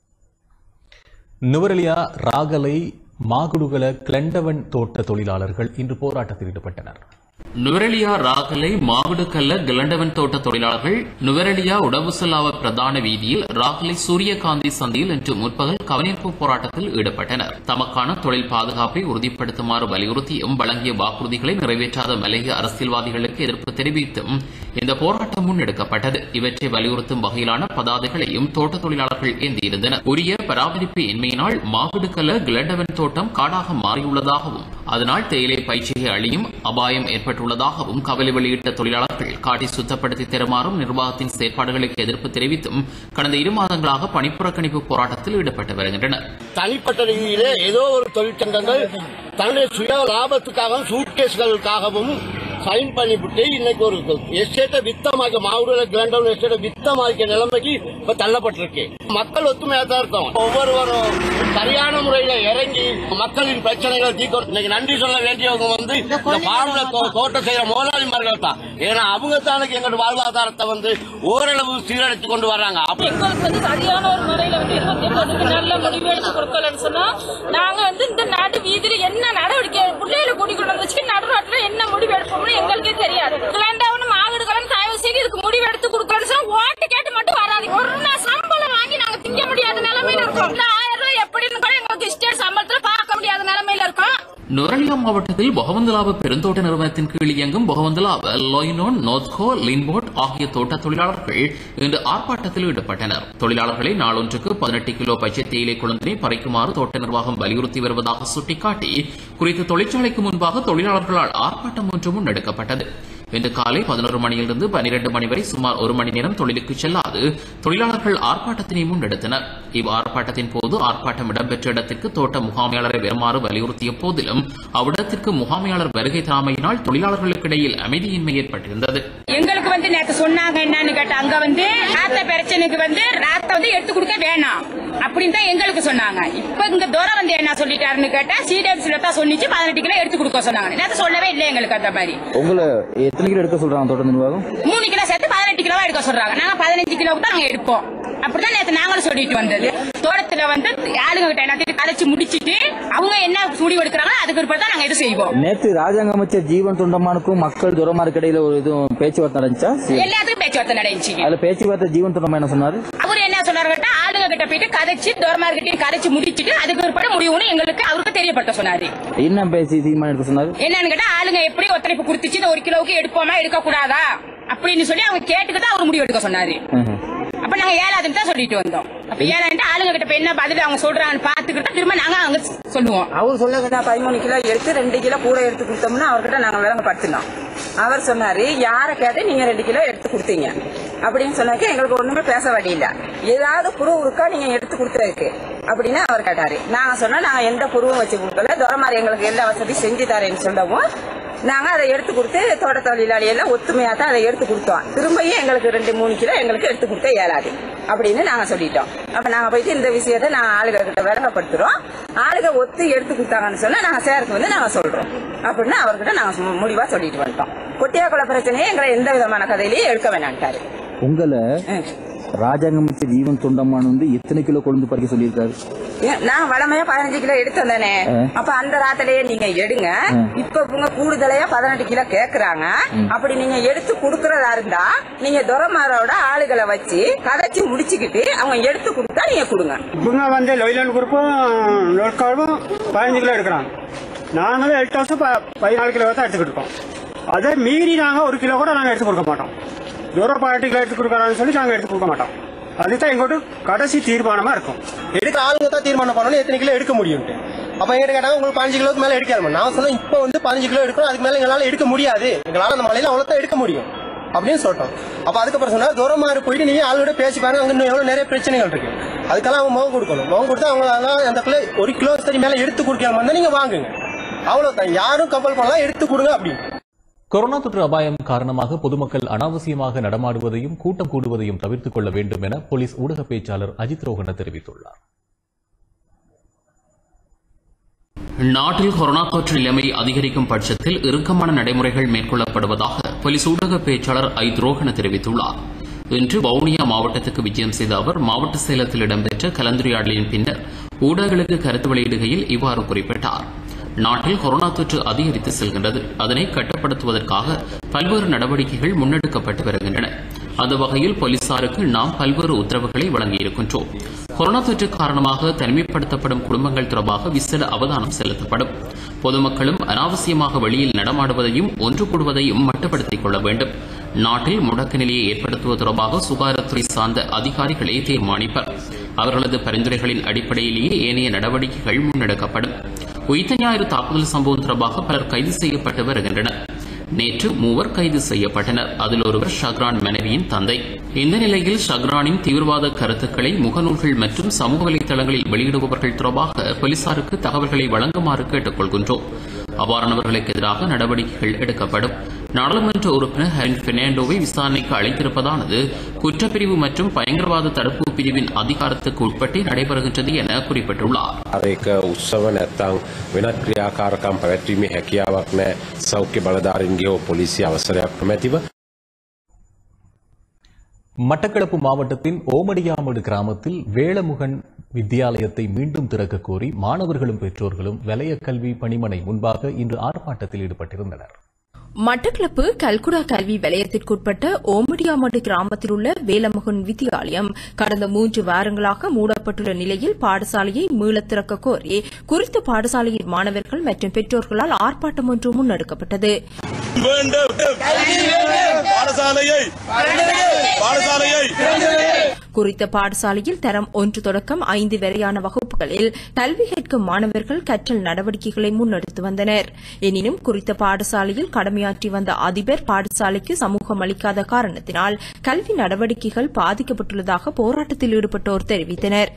நுவரெலியா ராகலை மாகுடுகல கிளண்டவன் தோட்ட தொழிலாளர்கள் இன்று போராட்டத்தில் ஈடுபட்டனர் நுவரெலியா ராகலை மாவிடுக்கல்ல கிளண்டவன் தோட்ட தொழிலாளர்கள் நுவரெலியா உடவுசலாவ பிரதான வீதியில் ராகலை சூரியகாந்தி சந்தியில் இன்று முற்பகல் கவனிப்பு போராட்டத்தில் ஈடுபட்டனர் தமக்கான தொழில் பாதுகாப்பை உறுதிப்படுத்துமாறு வலியுறுத்தியும் வழங்கிய வாக்குறுதிகளை நிறைவேற்றாத மலைய அரசியல்வாதிகளுக்கு எதிர்ப்பு தெரிவித்தும் இந்த போராட்டம் முன்னெடுக்கப்பட்டது இவற்றை வலியுறுத்தும் வகையிலான பதாதைகளையும் தோட்ட தொழிலாளர்கள் ஏந்தியிருந்தனர் உரிய பராமரிப்பு இன்மையினால் மாவிடுக்கல்ல கிளண்டவன் தோட்டம் காடாக மாறியுள்ளதாகவும் அதனால் தேயிலை பயிற்சியை அழியும் அபாயம் ஏற்பட்டுள்ளதாகவும் கவலை வெளியிட்ட தொழிலாளர்கள் காட்டை சுத்தப்படுத்தி தருமாறும் நிர்வாகத்தின் செயற்பாடுகளுக்கு எதிர்ப்பு தெரிவித்தும் கடந்த இரு மாதங்களாக பணிப்புறக்கணிப்பு போராட்டத்தில் ஈடுபட்டு வருகின்றனர் தனிப்பட்ட ரீதியிலே ஏதோ ஒரு தொழிற்சங்கங்கள் தன்னுடைய சுய லாபத்துக்காகவும் சூட்கேஸ்களுக்காகவும் சைன் பண்ணிவிட்டு இன்னைக்கு ஒரு எஸ்டேட்டை வித்தமாக்க மாவட்ட கிராண்டவுன் எஸ்டேட்டை வித்தமாக்க நிலைமைக்கு இப்ப தள்ளப்பட்டிருக்கு மக்கள் ஒத்துமையா தான் இருக்கும் ஒவ்வொருவரும் சரியான முறையில இறங்கி மக்களின் பிரச்சனைகளை தீர்க்க இன்னைக்கு நன்றி சொல்ல வேண்டியவங்க வந்து இந்த பாடுல தோட்டம் செய்யற முதலாளிமார்கள் தான் ஏன்னா அவங்க தானுக்கு எங்களோட வாழ்வாதாரத்தை வந்து ஓரளவு சீரழித்து கொண்டு வர்றாங்க அப்ப எங்களுக்கு வந்து சரியான ஒரு முறையில வந்து இருபத்தி ஒன்பதுக்கு நல்ல முடிவு எடுத்து கொடுக்கலன்னு சொன்னா நாங்க வந்து இந்த நாட்டு வீதியில என்ன நடவடிக்கை பிள்ளைகளை கூட்டிக்கொண்டு வந்து வச்சு நடுநாட்டுல என்ன முடிவு எடுப்போம்னு எங்களுக்கே தெரியாது கிளாண்டாவும் மாவிடுகளும் தயவு செய்து இதுக்கு முடிவு எடுத்து கொடுக்கலன்னு சொன்னா ஓட்டு கேட்டு மட்டும் வராது ஒரு நாள் சம்பளம் வாங்கி நாங்க திங்க முடியாத நிலைமையில இருக்கோம் இந்த ஆயிரம் ரூபாய் எப்படின்னு கூட எங்களுக்கு ஸ்டேட் சம்பளத்துல பார்க்க முடியாத நிலைமையில இருக்கோம் நுரலியா மாவட்டத்தில் பொகவந்தலாவ பெருந்தோட்ட நிறுவனத்தின் கீழ் இயங்கும் பொகவந்தலாவ லோயினோன் நோத்கோ லின்போட் ஆகிய தோட்ட தொழிலாளர்கள் இன்று ஆர்ப்பாட்டத்தில் ஈடுபட்டனர் தொழிலாளர்களை நாளொன்றுக்கு பதினெட்டு கிலோ பச்சை தேயிலை குழந்தையை பறிக்குமாறு தோட்ட நிர்வாகம் வலியுறுத்தி வருவதாக சுட்டிக்காட்டி குறித்த தொழிற்சாலைக்கு முன்பாக தொழிலாளர்களால் ஆர்ப்பாட்டம் ஒன்று முன்னெடுக்கப்பட்டது இன்று காலை பதினோரு மணியிலிருந்து பனிரெண்டு மணி வரை சுமார் ஒரு மணி நேரம் தொழிலுக்கு செல்லாது தொழிலாளர்கள் ஆர்ப்பாட்டத்தினை முன்னெடுத்தனர் இவ் ஆர்ப்பாட்டத்தின் போது ஆர்ப்பாட்டம் இடம்பெற்ற இடத்திற்கு தோட்ட முகாமையாளரை வருமாறு வலியுறுத்திய போதிலும் அவ்விடத்திற்கு முகாமையாளர் வருகை தராமையினால் தொழிலாளர்களுக்கு இடையில் அமைதியின்மை ஏற்பட்டிருந்தது எங்களுக்கு வந்து நேத்து சொன்னாங்க என்னன்னு கேட்டா அங்க வந்து ராத்த பிரச்சனைக்கு வந்து ராத்த வந்து எடுத்து கொடுக்க வேணாம் அப்படின்னு தான் எங்களுக்கு சொன்னாங்க இப்ப இங்க தூரம் வந்து என்ன சொல்லிட்டாருன்னு கேட்டா சிடிஎம்சில தான் சொன்னிச்சு பதினெட்டு கிலோ எடுத்து கொடுக்க சொன்னாங்க நேத்து சொல்லவே இல்லை எங்களுக்கு அந்த மாதிரி உங்களை எத்தனை கிலோ எடுக்க சொல்றாங்க தோட்ட நிர்வாகம் மூணு கிலோ சேர்த்து பதினெட்டு கிலோவா எடுக்க சொல்றாங்க நாங்க பதினஞ்சு கிலோவுக்கு தான் நாங்க எடுப்போம் அப்படிதான் நேத்து நாங்களும் சொல்லிட்டு வந்தது தோட்டத்துல வந்து ஆளுங்க கிட்ட எல்லாத்தையும் கதைச்சு முடிச்சிட்டு அவங்க என்ன முடிவு எடுக்கிறாங்களோ அதுக்கு பிற்பாடு தான் நாங்க இது செய்வோம் நேத்து ராஜாங்க அமைச்சர் ஜீவன் தொண்டமானுக்கும் மக்கள் துரமாருக்கு இடையில ஒரு இதுவும் பேச்சுவார்த்தை நடந்துச்சா எல்லாத்துக்கும் பேச்சுவார்த்தை நடந்துச்சு அதுல பேச்சுவார்த்தை ஜீவன் தொண்டமா என்ன சொன்னாரு அவர் என்ன சொன்னாரு கேட்டா ஆளுங்க கிட்ட போயிட்டு கதைச்சு தோரமார்கிட்டையும் கதைச்சு முடிச்சிட்டு அதுக்கு பிற்பாடு முடிவுன்னு எங்களுக்கு அவருக்கு தெரியப்படுத்த சொன்னாரு என்ன பேசி தீர்மானம் எடுக்க சொன்னாரு என்னன்னு கேட்டா ஆளுங்க எப்படி ஒத்துழைப்பு கொடுத்துச்சு இந்த ஒரு கிலோவுக்கு எடுப்போமா எடுக்க கூடாதா அப்படின்னு சொல்லி அவங்க கேட்டுக்கிட்டு அவர் முடிவு எடுக்க சொன்னாரு அப்ப நாங்க ஏழாதுன்னு தான் சொல்லிட்டு வந்தோம் அப்ப ஏழாண்டு ஆளுங்க கிட்ட போய் என்ன பதில் அவங்க சொல்றாங்கன்னு பாத்துக்கிட்டு திரும்ப நாங்க அவங்க சொல்லுவோம் அவர் சொல்லுங்க பதிமூணு கிலோ எடுத்து ரெண்டு கிலோ கூட எடுத்து கொடுத்தோம்னா அவர்கிட்ட நாங்க விளங்கப்படுத்தினோம் அவர் சொன்னாரு யாரை கேட்டு நீங்க ரெண்டு கிலோ எடுத்து கொடுத்தீங்க அப்படின்னு சொன்னாக்க எங்களுக்கு ஒண்ணுமே பேச வழியில்ல ஏதாவது புருவம் இருக்கா நீங்க எடுத்து கொடுத்ததுக்கு அப்படின்னு அவர் கேட்டாரு நாங்க சொன்னா நாங்க எந்த புருவம் வச்சு கொடுக்கல துரமாரி எங்களுக்கு எல்லா வசதி செஞ்சு தரேன்னு சொல்லவும் நாங்க அதை எடுத்து கொடுத்து தோட்ட தொழிலாளி எல்லாம் ஒத்துமையா தான் அதை எடுத்து கொடுத்தோம் திரும்பியும் எங்களுக்கு ரெண்டு மூணு கிலோ எங்களுக்கு எடுத்து கொடுத்த இயலாது அப்படின்னு நாங்க சொல்லிட்டோம் அப்ப நாங்க போயிட்டு இந்த விஷயத்தை நாங்க ஆளுக கிட்ட விளங்கப்படுத்துறோம் ஆளுக ஒத்து எடுத்து கொடுத்தாங்கன்னு சொன்னா நாங்க சேருக்கு வந்து நாங்க சொல்றோம் அப்படின்னு அவர்கிட்ட நாங்க சு- முடிவா சொல்லிட்டு வந்துட்டோம் கொட்டியாக்குள பிரச்சனையை எங்களை எந்த விதமான கதையிலயும் எடுக்க வேணான்ட்டாரு உங்களை ராஜாங்க அமைச்சர் ஜீவன் தொண்டமான் வந்து எத்தனை கிலோ கொழுந்து பறிக்க சொல்லியிருக்காரு ஏன், நான் வளமையா பதினஞ்சு கிலோ எடுத்து வந்தேனே ஆ. அப்ப அந்த ராத்திலேயே நீங்க எடுங்க ஆ. இப்ப இவங்க கூடுதலையா பதினெட்டு கிலோ கேக்குறாங்க அப்படி நீங்க எடுத்து குடுக்கறதா இருந்தா நீங்க துரமாரோட ஆளுகளை வச்சு கதைச்சு முடிச்சுக்கிட்டு அவங்க எடுத்து கொடுத்தா நீங்க கொடுங்க இவங்க வந்து லொயிலன் குரூப்பும் லோட்காவும் பதினஞ்சு கிலோ எடுக்கிறாங்க நாங்களும் எட்டு வருஷம் ப- பதினாலு கிலோ தான் எடுத்துக்கிட்டு இருக்கோம் அதை மீறி நாங்கள் ஒரு கிலோ கூட நாங்கள் எடுத்து கொடுக்க மாட்டோம் தூரம் பதினெட்டு கிலோ எடுத்து கொடுக்குறான்னு சொல்லி நாங்கள் எடுத்து கொடுக்க மாட்டோம் அதுதான் எங்கோட்டு கடைசி தீர்மானமா இருக்கும் எடுக்க ஆளுங்க தான் தீர்மானம் பண்ணணும் எத்தனை கிலோ எடுக்க முடியும்ட்டு அப்ப எங்கிட்ட கேட்டாங்க உங்களுக்கு பதினஞ்சு கிலோக்கு மேல எடுக்காது நான் சொன்னேன் இப்போ வந்து பதினஞ்சு கிலோ எடுக்கணும் அதுக்கு மேல எங்களால எடுக்க முடியாது எங்களால அந்த மலையில அவ்வளோ தான் எடுக்க முடியும் அப்படின்னு சொல்லிட்டோம் அப்ப அதுக்கப்புறம் சொன்னா தூரமாறு போயிட்டு நீங்க ஆளோட பேசி பாருங்க அங்க இன்னும் எவ்வளவு நிறைய பிரச்சனைகள் இருக்கு அதுக்கெல்லாம் அவங்க முகம் கொடுக்கணும் முகம் கொடுத்து அவங்க அந்த கிலோ ஒரு கிலோ சரி மேல எடுத்து கொடுக்காம இருந்தா நீங்க வாங்குங்க அவ்வளவுதான் யாரும் கம்பல் பண்ணலாம் எடுத்து கொடுங்க அப்படின்னு கொரோனா தொற்று அபாயம் காரணமாக பொதுமக்கள் அனாவசியமாக நடமாடுவதையும் கூட்டம் கூடுவதையும் தவிர்த்துக் கொள்ள வேண்டும் என போலீஸ் ஊடக பேச்சாளர் அஜித் ரோஹன தெரிவித்துள்ளார் நாட்டில் கொரோனா தொற்று நிலைமை அதிகரிக்கும் பட்சத்தில் இறுக்கமான நடைமுறைகள் மேற்கொள்ளப்படுவதாக போலீஸ் ஊடக பேச்சாளர் ஐ துரோகன தெரிவித்துள்ளார் இன்று வவுனியா மாவட்டத்துக்கு விஜயம் செய்த அவர் மாவட்ட சேலத்தில் இடம்பெற்ற கலந்துரையாடலின் பின்னர் ஊடகங்களுக்கு கருத்து வெளியிடுகையில் இவ்வாறு குறிப்பிட்டார் நாட்டில் கொரோனா தொற்று அதிகரித்து செல்கின்றது அதனை கட்டுப்படுத்துவதற்காக பல்வேறு நடவடிக்கைகள் முன்னெடுக்கப்பட்டு வருகின்றன அந்த வகையில் போலீசாருக்கு நாம் பல்வேறு உத்தரவுகளை வழங்கியிருக்கின்றோம் கொரோனா தொற்று காரணமாக தனிமைப்படுத்தப்படும் குடும்பங்கள் தொடர்பாக விசேட அவதானம் செலுத்தப்படும் பொதுமக்களும் அனாவசியமாக வெளியில் நடமாடுவதையும் ஒன்று கூடுவதையும் மட்டுப்படுத்திக் கொள்ள வேண்டும் நாட்டில் முடக்க நிலையை ஏற்படுத்துவது தொடர்பாக சுகாதாரத்துறை சார்ந்த அதிகாரிகளே தீர்மானிப்பர் அவர்களது பரிந்துரைகளின் அடிப்படையிலேயே ஏனைய நடவடிக்கைகள் முன்னெடுக்கப்படும் உயிர்த்த ஞாயிறு தாக்குதல் சம்பவம் தொடர்பாக பலர் கைது செய்யப்பட்டு வருகின்றனர் நேற்று மூவர் கைது செய்யப்பட்டனர் அதில் ஒருவர் ஷக்ரான் மனைவியின் தந்தை இந்த நிலையில் ஷக்ரானின் தீவிரவாத கருத்துக்களை முகநூல்கள் மற்றும் சமூக வலைதளங்களில் வெளியிடுபவர்கள் தொடர்பாக போலீசாருக்கு தகவல்களை வழங்குமாறு கேட்டுக் கொள்கின்றோம் அவ்வாறானவர்களுக்கு எதிராக நடவடிக்கைகள் எடுக்கப்படும் நாடாளுமன்ற உறுப்பினர் ஹரின் பெர்னாண்டோவை விசாரணைக்கு அழைத்திருப்பதானது குற்றப்பிரிவு மற்றும் பயங்கரவாத தடுப்பு பிரிவின் அதிகாரத்துக்கு உட்பட்டே நடைபெறுகின்றது என குறிப்பிட்டுள்ளார் ඒක උත්සව නැත්තං වෙනත් ක්‍රියාකාරකම් පැවැත්වීමේ හැකියාවක් නෑ සෞඛ්‍ය බලධාරින්ගේ හෝ පොලිසි අවසරයක් නොමැතිව மட்டக்களப்பு மாவட்டத்தின் ஓமடியாமடு கிராமத்தில் வேளமுகன் வித்தியாலயத்தை மீண்டும் திறக்க கோரி மாணவர்களும் பெற்றோர்களும் வலய கல்வி பணிமனை முன்பாக இன்று ஆர்ப்பாட்டத்தில் ஈடுபட்டிருந்தனர் மட்டக்களப்பு கல்குடா கல்வி வலயத்திற்குட்பட்ட ஓமடியாமடு கிராமத்தில் உள்ள வேலமுகன் வித்தியாலயம் கடந்த மூன்று வாரங்களாக மூடப்பட்டுள்ள நிலையில் பாடசாலையை மீளத் திறக்க கோரி குறித்த பாடசாலையின் மாணவர்கள் மற்றும் பெற்றோர்களால் ஆர்ப்பாட்டம் ஒன்று முன்னெடுக்கப்பட்டது வேண்டும் பாடசாலையை பாடசாலையை குறித்த பாடசாலையில் தரம் ஒன்று தொடக்கம் ஐந்து வரையான வகுப்புகளில் கல்வி கேட்கும் மாணவர்கள் கற்றல் நடவடிக்கைகளை முன்னெடுத்து வந்தனர் எனினும் குறித்த பாடசாலையில் கடமையாற்றி வந்த அதிபர் பாடசாலைக்கு சமூகம் அளிக்காத காரணத்தினால் கல்வி நடவடிக்கைகள் பாதிக்கப்பட்டுள்ளதாக போராட்டத்தில் ஈடுபட்டோர் தெரிவித்தனர்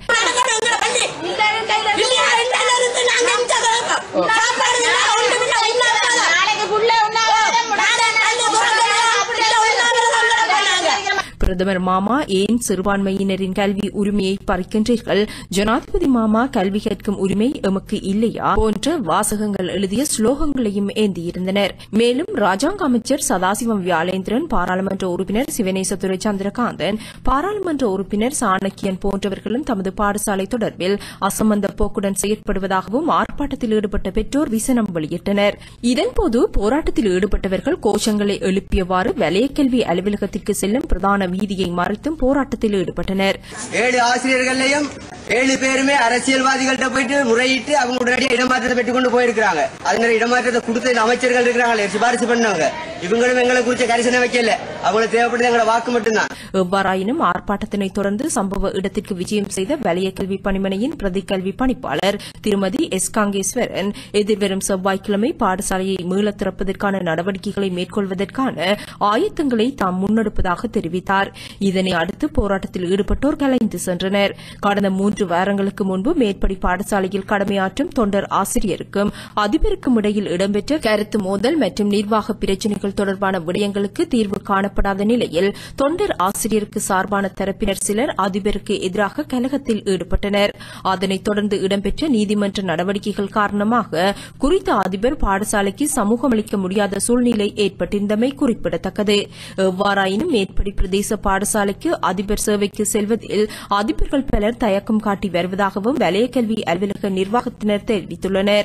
பிரதமர் மாமா ஏன் சிறுபான்மையினரின் கல்வி உரிமையை பறிக்கின்றீர்கள் ஜனாதிபதி மாமா கல்வி கேட்கும் உரிமை எமக்கு இல்லையா போன்ற வாசகங்கள் எழுதிய ஸ்லோகங்களையும் ஏந்தியிருந்தனர் மேலும் ராஜாங்க அமைச்சர் சதாசிவம் வியாழேந்திரன் பாராளுமன்ற உறுப்பினர் சிவனேசதுரை சந்திரகாந்தன் பாராளுமன்ற உறுப்பினர் சாணக்கியன் போன்றவர்களும் தமது பாடசாலை தொடர்பில் அசம்பந்த போக்குடன் செயற்படுவதாகவும் ஆர்ப்பாட்டத்தில் ஈடுபட்ட பெற்றோர் விசனம் வெளியிட்டனர் இதன்போது போராட்டத்தில் ஈடுபட்டவர்கள் கோஷங்களை எழுப்பியவாறு வலயக்கல்வி அலுவலகத்திற்கு செல்லும் பிரதான வீதியை மறைத்தும் போராட்டத்தில் ஈடுபட்டனர் ஏழு ஆசிரியர்களையும் ஏழு பேருமே அரசியல்வாதிகள்கிட்ட போயிட்டு முறையிட்டு அவங்க உடனடியாக இடமாற்றத்தை பெற்றுக் கொண்டு போயிருக்கிறாங்க அதுங்கிற இடமாற்றத்தை கொடுத்த இந்த அமைச்சர்கள் இருக்கிறாங்களே சிபாரிசு பண்ணவங்க இவங்களும் எங்களை குறிச்ச கரிசனை வைக்கல அவங்களுக்கு தேவைப்படுது எங்களோட வாக்கு மட்டும்தான் எவ்வாறாயினும் ஆர்ப்பாட்டத்தினை தொடர்ந்து சம்பவ இடத்திற்கு விஜயம் செய்த வலய கல்வி பணிமனையின் பிரதி கல்வி பணிப்பாளர் திருமதி எஸ் காங்கேஸ்வரன் எதிர்வரும் செவ்வாய்க்கிழமை பாடசாலையை மீளத் திறப்பதற்கான நடவடிக்கைகளை மேற்கொள்வதற்கான ஆயத்தங்களை தாம் முன்னெடுப்பதாக தெரிவித்தார் இதனை அடுத்து போராட்டத்தில் ஈடுபட்டோர் கலைந்து சென்றனர் கடந்த மூன்று வாரங்களுக்கு முன்பு மேற்படி பாடசாலையில் கடமையாற்றும் தொண்டர் ஆசிரியருக்கும் அதிபருக்கும் இடையில் இடம்பெற்ற கருத்து மோதல் மற்றும் நிர்வாக பிரச்சினைகள் தொடர்பான விடயங்களுக்கு தீர்வு காணப்படாத நிலையில் தொண்டர் ஆசிரியருக்கு சார்பான தரப்பினர் சிலர் அதிபருக்கு எதிராக கலகத்தில் ஈடுபட்டனர் அதனைத் தொடர்ந்து இடம்பெற்ற நீதிமன்ற நடவடிக்கைகள் காரணமாக குறித்த அதிபர் பாடசாலைக்கு சமூகமளிக்க முடியாத சூழ்நிலை ஏற்பட்டிருந்தமை குறிப்பிடத்தக்கது எவ்வாறாயினும் மேற்படி பிரதேச பாடசாலைக்கு அதிபர் சேவைக்கு செல்வதில் அதிபர்கள் பலர் தயக்கம் காட்டி வருவதாகவும் வலய கல்வி அலுவலக நிர்வாகத்தினர் தெரிவித்துள்ளனர்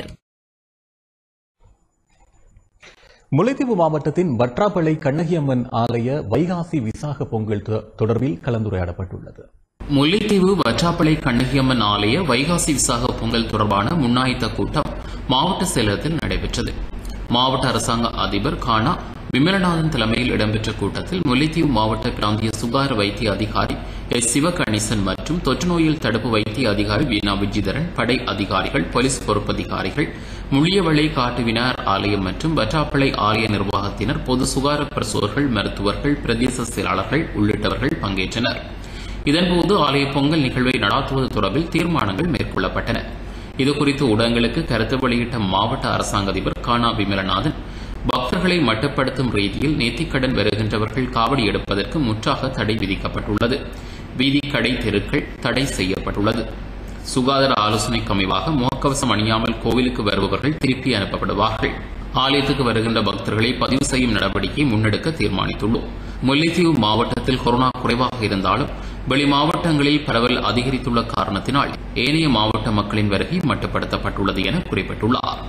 முல்லைத்தீவு மாவட்டத்தின் வற்றாப்பளை கண்ணகியம்மன் ஆலய வைகாசி விசாக பொங்கல் தொ- தொடர்பில் கலந்துரையாடப்பட்டுள்ளது முல்லைத்தீவு வற்றாப்பளை கண்ணகியம்மன் ஆலய வைகாசி விசாக பொங்கல் தொடர்பான முன்னாயத்த கூட்டம் மாவட்ட செயலகத்தில் நடைபெற்றது மாவட்ட அரசாங்க அதிபர் கானா விமலநாதன் தலைமையில் இடம்பெற்ற கூட்டத்தில் முல்லைத்தீவு மாவட்ட பிராந்திய சுகாதார வைத்திய அதிகாரி எஸ் சிவகணேசன் மற்றும் தொற்றுநோயில் தடுப்பு வைத்திய அதிகாரி வீணா விஜிதரன் படை அதிகாரிகள் போலீஸ் பொறுப்பதிகாரிகள் முள்ளியவளை காட்டுவினார் ஆலயம் மற்றும் வற்றாப்பளை ஆலய நிர்வாகத்தினர் பொது சுகாதார பிரசோர்கள் மருத்துவர்கள் பிரதேச செயலாளர்கள் உள்ளிட்டவர்கள் பங்கேற்றனர் இதன்போது ஆலய பொங்கல் நிகழ்வை நடாத்துவது தொடர்பில் தீர்மானங்கள் மேற்கொள்ளப்பட்டன இதுகுறித்து ஊடகங்களுக்கு கருத்து வெளியிட்ட மாவட்ட அரசாங்க அதிபர் கானா விமலநாதன் பக்தர்களை மட்டுப்படுத்தும் ரீதியில் நேர்த்திக்கடன் வருகின்றவர்கள் காவடி எடுப்பதற்கு முற்றாக தடை விதிக்கப்பட்டுள்ளது வீதி கடை தெருக்கள் தடை செய்யப்பட்டுள்ளது சுகாதார ஆலோசனைக்கு அமைவாக முகக்கவசம் அணியாமல் கோவிலுக்கு வருபவர்கள் திருப்பி அனுப்பப்படுவார்கள் ஆலயத்துக்கு வருகின்ற பக்தர்களை பதிவு செய்யும் நடவடிக்கை முன்னெடுக்க தீர்மானித்துள்ளோம் முல்லைத்தீவு மாவட்டத்தில் கொரோனா குறைவாக இருந்தாலும் வெளி மாவட்டங்களில் பரவல் அதிகரித்துள்ள காரணத்தினால் ஏனைய மாவட்ட மக்களின் வருகை மட்டுப்படுத்தப்பட்டுள்ளது என குறிப்பிட்டுள்ளார்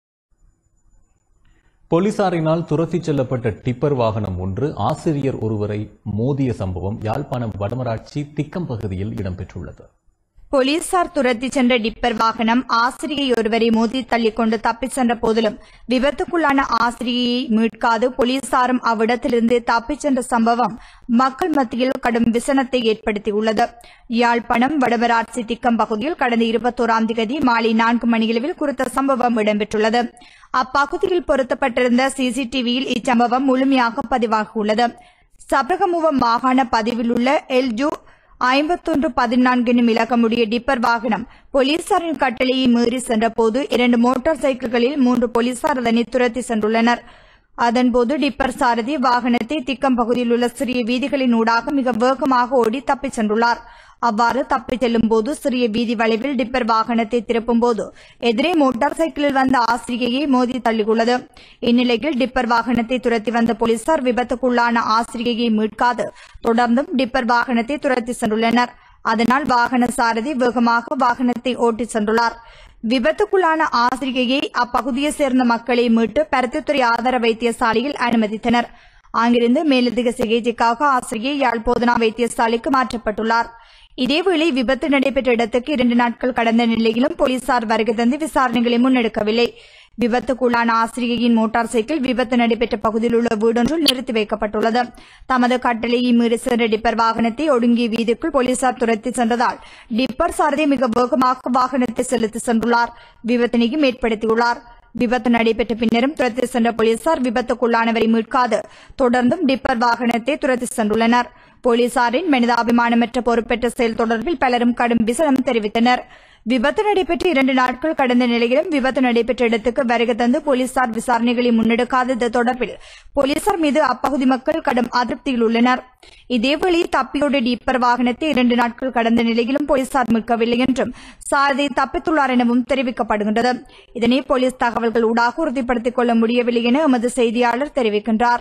போலீசாரினால் துரத்திச் செல்லப்பட்ட டிப்பர் வாகனம் ஒன்று ஆசிரியர் ஒருவரை மோதிய சம்பவம் யாழ்ப்பாணம் வடமராட்சி திக்கம் பகுதியில் இடம்பெற்றுள்ளது போலீசார் துரத்தி சென்ற டிப்பர் வாகனம் ஆசிரியை ஒருவரை மோதி தள்ளிக் கொண்டு தப்பிச் சென்ற போதிலும் விபத்துக்குள்ளான ஆசிரியையை மீட்காது போலீசாரும் அவ்விடத்திலிருந்து தப்பிச் சென்ற சம்பவம் மக்கள் மத்தியில் கடும் விசனத்தை ஏற்படுத்தியுள்ளது யாழ்ப்பாணம் வடவராட்சி திக்கம் பகுதியில் கடந்த இருபத்தோராம் தேதி மாலை நான்கு மணியளவில் குறித்த சம்பவம் இடம்பெற்றுள்ளது அப்பகுதியில் பொருத்தப்பட்டிருந்த சிசிடிவியில் இச்சம்பவம் முழுமையாக பதிவாகியுள்ளது சபரகமுவ மாகாண பதிவில் உள்ள எல்ஜூ ஐம்பத்தொன்று பதினான்கு எனும் இலக்கமுடைய டிப்பர் வாகனம் போலீசாரின் கட்டளையை மீறி சென்றபோது இரண்டு மோட்டார் சைக்கிள்களில் மூன்று போலீசார் அதனை துரத்தி சென்றுள்ளனர் அதன்போது டிப்பர் சாரதி வாகனத்தை திக்கம் பகுதியில் உள்ள சிறிய வீதிகளின் ஊடாக மிக வேகமாக ஓடி தப்பிச் சென்றுள்ளார் அவ்வாறு தப்பிச் செல்லும் போது சிறிய வீதி வளைவில் டிப்பர் வாகனத்தை திருப்பும் போது எதிரே மோட்டார் சைக்கிளில் வந்த ஆசிரியையை மோதி தள்ளியுள்ளது இந்நிலையில் டிப்பர் வாகனத்தை துரத்தி வந்த போலீசார் விபத்துக்குள்ளான ஆசிரியையை மீட்காது தொடர்ந்தும் டிப்பர் வாகனத்தை துரத்தி சென்றுள்ளனர் அதனால் வாகன சாரதி வேகமாக வாகனத்தை ஓட்டிச் சென்றுள்ளார் விபத்துக்குள்ளான ஆசிரியையை அப்பகுதியைச் சேர்ந்த மக்களை மீட்டு பருத்தித்துறை ஆதார வைத்தியசாலையில் அனுமதித்தனர் அங்கிருந்து மேலதிக சிகிச்சைக்காக ஆசிரியை யாழ் போதனா வைத்தியசாலைக்கு மாற்றப்பட்டுள்ளார் இதேவேளை விபத்து நடைபெற்ற இடத்துக்கு இரண்டு நாட்கள் கடந்த நிலையிலும் போலீசார் வருகை தந்து விசாரணைகளை முன்னெடுக்கவில்லை விபத்துக்குள்ளான ஆசிரியையின் மோட்டார் சைக்கிள் விபத்து நடைபெற்ற பகுதியில் உள்ள வீடொன்றில் நிறுத்தி வைக்கப்பட்டுள்ளது தமது கட்டளையை மீறி சென்ற டிப்பர் வாகனத்தை ஒடுங்கிய வீதிக்குள் போலீசார் துரத்தி சென்றதால் டிப்பர் சாரதி மிக வேகமாக வாகனத்தை செலுத்தி சென்றுள்ளார் விபத்தினையும் ஏற்படுத்தியுள்ளார் விபத்து நடைபெற்ற பின்னரும் துரத்தி சென்ற போலீசார் விபத்துக்குள்ளானவரை மீட்காது தொடர்ந்தும் டிப்பர் வாகனத்தை துரத்தி சென்றுள்ளனர் போலீசாரின் மனிதாபிமானமற்ற பொறுப்பேற்ற செயல் தொடர்பில் பலரும் கடும் விசனம் தெரிவித்தனர் விபத்து நடைபெற்று இரண்டு நாட்கள் கடந்த நிலையிலும் விபத்து நடைபெற்ற இடத்துக்கு வருகை தந்து போலீசார் விசாரணைகளை முன்னெடுக்காதது தொடர்பில் போலீசார் மீது அப்பகுதி மக்கள் கடும் அதிருப்தியில் உள்ளனர் இதேவேளை தப்பியோட டீப்பர் வாகனத்தை இரண்டு நாட்கள் கடந்த நிலையிலும் போலீசார் மீட்கவில்லை என்றும் சாரதி தப்பித்துள்ளார் எனவும் தெரிவிக்கப்படுகின்றது இதனை போலீஸ் தகவல்கள் ஊடாக உறுதிப்படுத்திக் கொள்ள முடியவில்லை என எமது செய்தியாளர் தெரிவிக்கின்றார்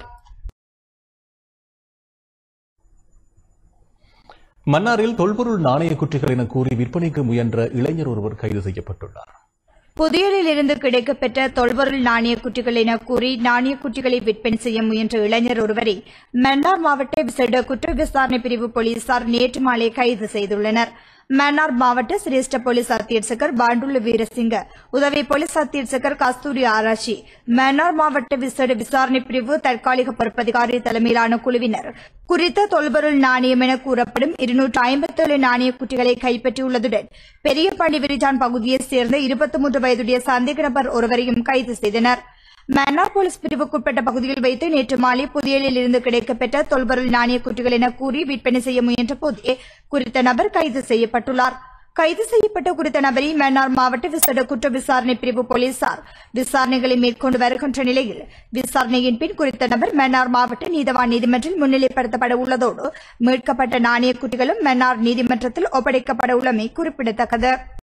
மன்னாரில் தொல்பொருள் நாணய குற்றிகள் என கூறி விற்பனைக்கு முயன்ற இளைஞர் ஒருவர் கைது செய்யப்பட்டுள்ளார் புதியலில் இருந்து கிடைக்கப்பெற்ற தொல்பொருள் நாணய குட்டிகள் என கூறி நாணய குட்டிகளை விற்பனை செய்ய முயன்ற இளைஞர் ஒருவரை மன்னார் மாவட்ட விசேட குற்ற விசாரணை பிரிவு போலீசார் நேற்று மாலை கைது செய்துள்ளனர் மன்னார் மாவட்ட சிரேஷ்ட போலீஸ் அத்தியட்சகர் பாண்டுள்ள வீரசிங்க உதவி போலீஸ் அத்தியட்சகர் கஸ்தூரி ஆராய்ச்சி மன்னார் மாவட்ட விசேட விசாரணை பிரிவு தற்காலிக பொறுப்பதிகாரி தலைமையிலான குழுவினர் குறித்த தொல்பொருள் நாணயம் என கூறப்படும் இருநூற்று ஐம்பத்தேழு நாணய குட்டிகளை கைப்பற்றியுள்ளதுடன் பெரிய பண்டிவிரிஜான் பகுதியைச் சேர்ந்த இருபத்தி மூன்று வயதுடைய சந்தேக நபர் ஒருவரையும் கைது செய்தனர் மன்னார் போலீஸ் பிரிவுக்குட்பட்ட பகுதியில் வைத்து நேற்று மாலை புதியலில் இருந்து கிடைக்கப்பெற்ற தொல்பொருள் நாணய குட்டிகள் என கூறி விற்பனை செய்ய முயன்ற போதே குறித்த நபர் கைது செய்யப்பட்டுள்ளார் கைது செய்யப்பட்ட குறித்த நபரை மன்னார் மாவட்ட விசேட குற்ற விசாரணை பிரிவு போலீசார் விசாரணைகளை மேற்கொண்டு வருகின்ற நிலையில் விசாரணையின் பின் குறித்த நபர் மன்னார் மாவட்ட நீதவான் நீதிமன்றில் முன்னிலைப்படுத்தப்பட உள்ளதோடு மீட்கப்பட்ட நாணய குட்டிகளும் மன்னார் நீதிமன்றத்தில் ஒப்படைக்கப்பட உள்ளமை குறிப்பிடத்தக்கது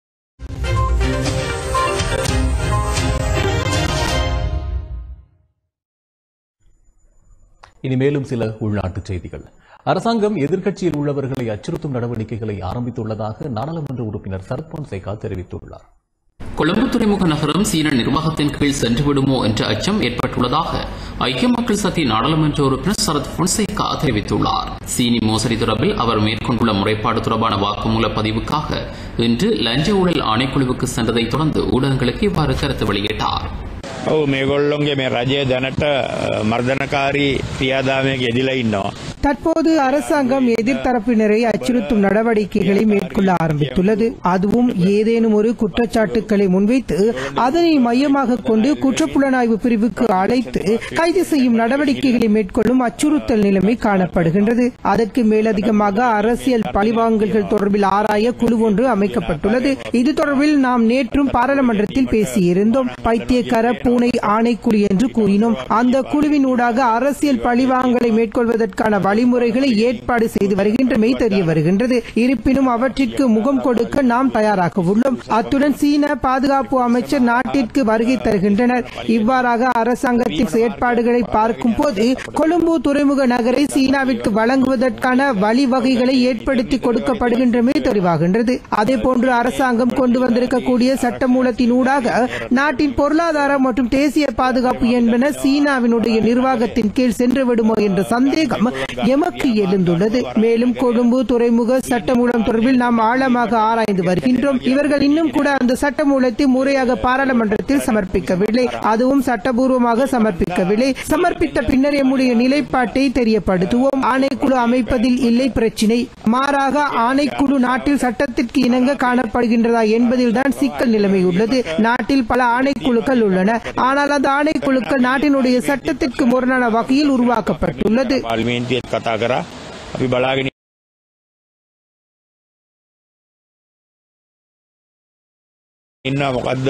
இனி மேலும் சில உள்நாட்டுச் செய்திகள் அரசாங்கம் எதிர்க்கட்சியில் உள்ளவர்களை அச்சுறுத்தும் நடவடிக்கைகளை ஆரம்பித்துள்ளதாக நாடாளுமன்ற உறுப்பினர் சரத் பொன்சேகா தெரிவித்துள்ளார் கொழும்பு துறைமுக நகரம் சீன நிர்வாகத்தின் கீழ் சென்றுவிடுமோ என்ற அச்சம் ஏற்பட்டுள்ளதாக ஐக்கிய மக்கள் சக்தி நாடாளுமன்ற உறுப்பினர் சரத் பொன்சேகா தெரிவித்துள்ளார் சீனி மோசடி தொடர்பில் அவர் மேற்கொண்டுள்ள முறைப்பாடு தொடர்பான வாக்குமூல பதிவுக்காக இன்று லஞ்ச ஊழல் ஆணைக்குழுவுக்கு சென்றதைத் தொடர்ந்து ஊடகங்களுக்கு இவ்வாறு கருத்து வெளியிட்டார் ඔව් මේගොල්ලොන්ගේ මේ රජය දැනට මර්ධනකාරී ක්‍රියාදාමයක යෙදිලා ඉන්නවා. தற்போது அரசாங்கம் எதிர்த்தரப்பினரை அச்சுறுத்தும் நடவடிக்கைகளை மேற்கொள்ள ஆரம்பித்துள்ளது அதுவும் ஏதேனும் ஒரு குற்றச்சாட்டுக்களை முன்வைத்து அதனை மையமாக கொண்டு குற்றப்புலனாய்வு பிரிவுக்கு அழைத்து கைது செய்யும் நடவடிக்கைகளை மேற்கொள்ளும் அச்சுறுத்தல் நிலைமை காணப்படுகின்றது அதற்கு மேலதிகமாக அரசியல் பழிவாங்கல்கள் தொடர்பில் ஆராய குழு ஒன்று அமைக்கப்பட்டுள்ளது இது தொடர்பில் நாம் நேற்றும் பாராளுமன்றத்தில் பேசியிருந்தோம் பைத்தியக்கார பூனை ஆணைக்குழு என்று கூறினோம் அந்த குழுவின் ஊடாக அரசியல் பழிவாங்கலை மேற்கொள்வதற்கான வழிமுறைகளை ஏற்பாடு செய்து வருகின்றமை தெரிய வருகின்றது இருப்பினும் அவற்றிற்கு முகம் கொடுக்க நாம் தயாராக உள்ளோம் அத்துடன் சீன பாதுகாப்பு அமைச்சர் நாட்டிற்கு வருகை தருகின்றனர் இவ்வாறாக அரசாங்கத்தின் செயற்பாடுகளை பார்க்கும் போது கொழும்பு துறைமுக நகரை சீனாவிற்கு வழங்குவதற்கான வழிவகைகளை ஏற்படுத்தி கொடுக்கப்படுகின்றமை தெரிவாகின்றது அதேபோன்று அரசாங்கம் கொண்டு வந்திருக்கக்கூடிய சட்டமூலத்தின் ஊடாக நாட்டின் பொருளாதார மற்றும் தேசிய பாதுகாப்பு என்பன சீனாவினுடைய நிர்வாகத்தின் கீழ் சென்று விடுமோ என்ற சந்தேகம் எமக்கு எழுந்துள்ளது மேலும் கொழும்பு துறைமுக சட்டமூலம் தொடர்பில் நாம் ஆழமாக ஆராய்ந்து வருகின்றோம் இவர்கள் இன்னும் கூட அந்த சட்டமூலத்தை முறையாக பாராளுமன்றத்தில் சமர்ப்பிக்கவில்லை அதுவும் சட்டபூர்வமாக சமர்ப்பிக்கவில்லை சமர்ப்பித்த பின்னர் எம்முடைய நிலைப்பாட்டை தெரியப்படுத்துவோம் ஆணைக்குழு அமைப்பதில் இல்லை பிரச்சினை மாறாக ஆணைக்குழு நாட்டில் சட்டத்திற்கு இணங்க காணப்படுகின்றதா என்பதில்தான் சிக்கல் நிலைமை உள்ளது நாட்டில் பல ஆணைக்குழுக்கள் உள்ளன ஆனால் அந்த ஆணைக்குழுக்கள் நாட்டினுடைய சட்டத்திற்கு முரணான வகையில் உருவாக்கப்பட்டுள்ளது පාර්ලිමේන්තියත් කතා කරා අපි බලාගෙන ඉන්නවා මොකද්ද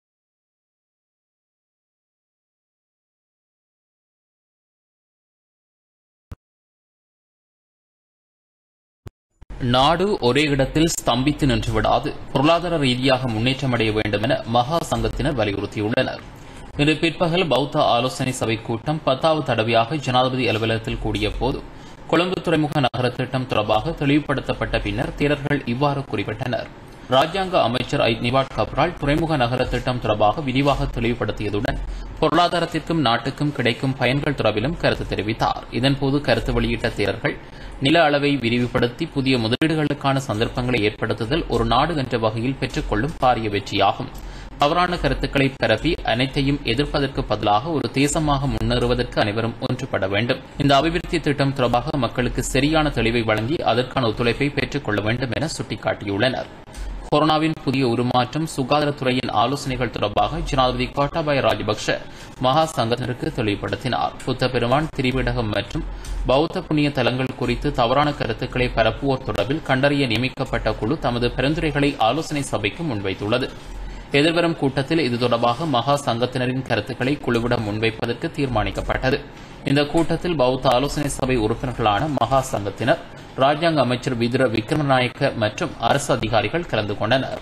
நாடு ஒரே இடத்தில் ஸ்தம்பித்து நின்று விடாது பொருளாதார ரீதியாக முன்னேற்றமடைய வேண்டும் என மகா சங்கத்தினர் வலியுறுத்தியுள்ளனர் இன்று பிற்பகல் பௌத்த ஆலோசனை சபை கூட்டம் பத்தாவது தடவையாக ஜனாதிபதி அலுவலகத்தில் கூடிய போது கொழும்பு துறைமுக நகர திட்டம் தொடர்பாக தெளிவுபடுத்தப்பட்ட பின்னர் தேரர்கள் இவ்வாறு குறிப்பிட்டனர் ராஜாங்க அமைச்சர் ஐ நிவாட் கப்ரால் துறைமுக நகர திட்டம் தொடர்பாக விரிவாக தெளிவுபடுத்தியதுடன் பொருளாதாரத்திற்கும் நாட்டுக்கும் கிடைக்கும் பயன்கள் தொடர்பிலும் கருத்து தெரிவித்தார் இதன்போது கருத்து வெளியிட்ட தேரர்கள் நில அளவை விரிவுபடுத்தி புதிய முதலீடுகளுக்கான சந்தர்ப்பங்களை ஏற்படுத்துதல் ஒரு நாடு என்ற வகையில் பெற்றுக்கொள்ளும் பாரிய வெற்றியாகும் தவறான கருத்துக்களை பரப்பி அனைத்தையும் எதிர்ப்பதற்கு பதிலாக ஒரு தேசமாக முன்னேறுவதற்கு அனைவரும் ஒன்றுபட வேண்டும் இந்த அபிவிருத்தி திட்டம் தொடர்பாக மக்களுக்கு சரியான தெளிவை வழங்கி அதற்கான ஒத்துழைப்பை பெற்றுக் கொள்ள வேண்டும் என சுட்டிக்காட்டியுள்ளனர் கொரோனாவின் புதிய உருமாற்றம் சுகாதாரத்துறையின் ஆலோசனைகள் தொடர்பாக ஜனாதிபதி கோட்டாபாய ராஜபக்ஷ மகா சங்கத்தினருக்கு தெளிவுபடுத்தினார் புத்த பெருமான் திரிவிடகம் மற்றும் பௌத்த புண்ணிய தலங்கள் குறித்து தவறான கருத்துக்களை பரப்புவோர் தொடர்பில் கண்டறிய நியமிக்கப்பட்ட குழு தமது பரிந்துரைகளை ஆலோசனை சபைக்கு முன்வைத்துள்ளது எதிர்வரும் கூட்டத்தில் இது தொடர்பாக மகா சங்கத்தினரின் கருத்துக்களை குழுவிடம் முன்வைப்பதற்கு தீர்மானிக்கப்பட்டது இந்த கூட்டத்தில் பௌத்த ஆலோசனை சபை உறுப்பினர்களான மகா சங்கத்தினர் ராஜாங்க அமைச்சர் விதுர விக்ரமநாயக்க மற்றும் அரசு அதிகாரிகள் கலந்து கொண்டனர்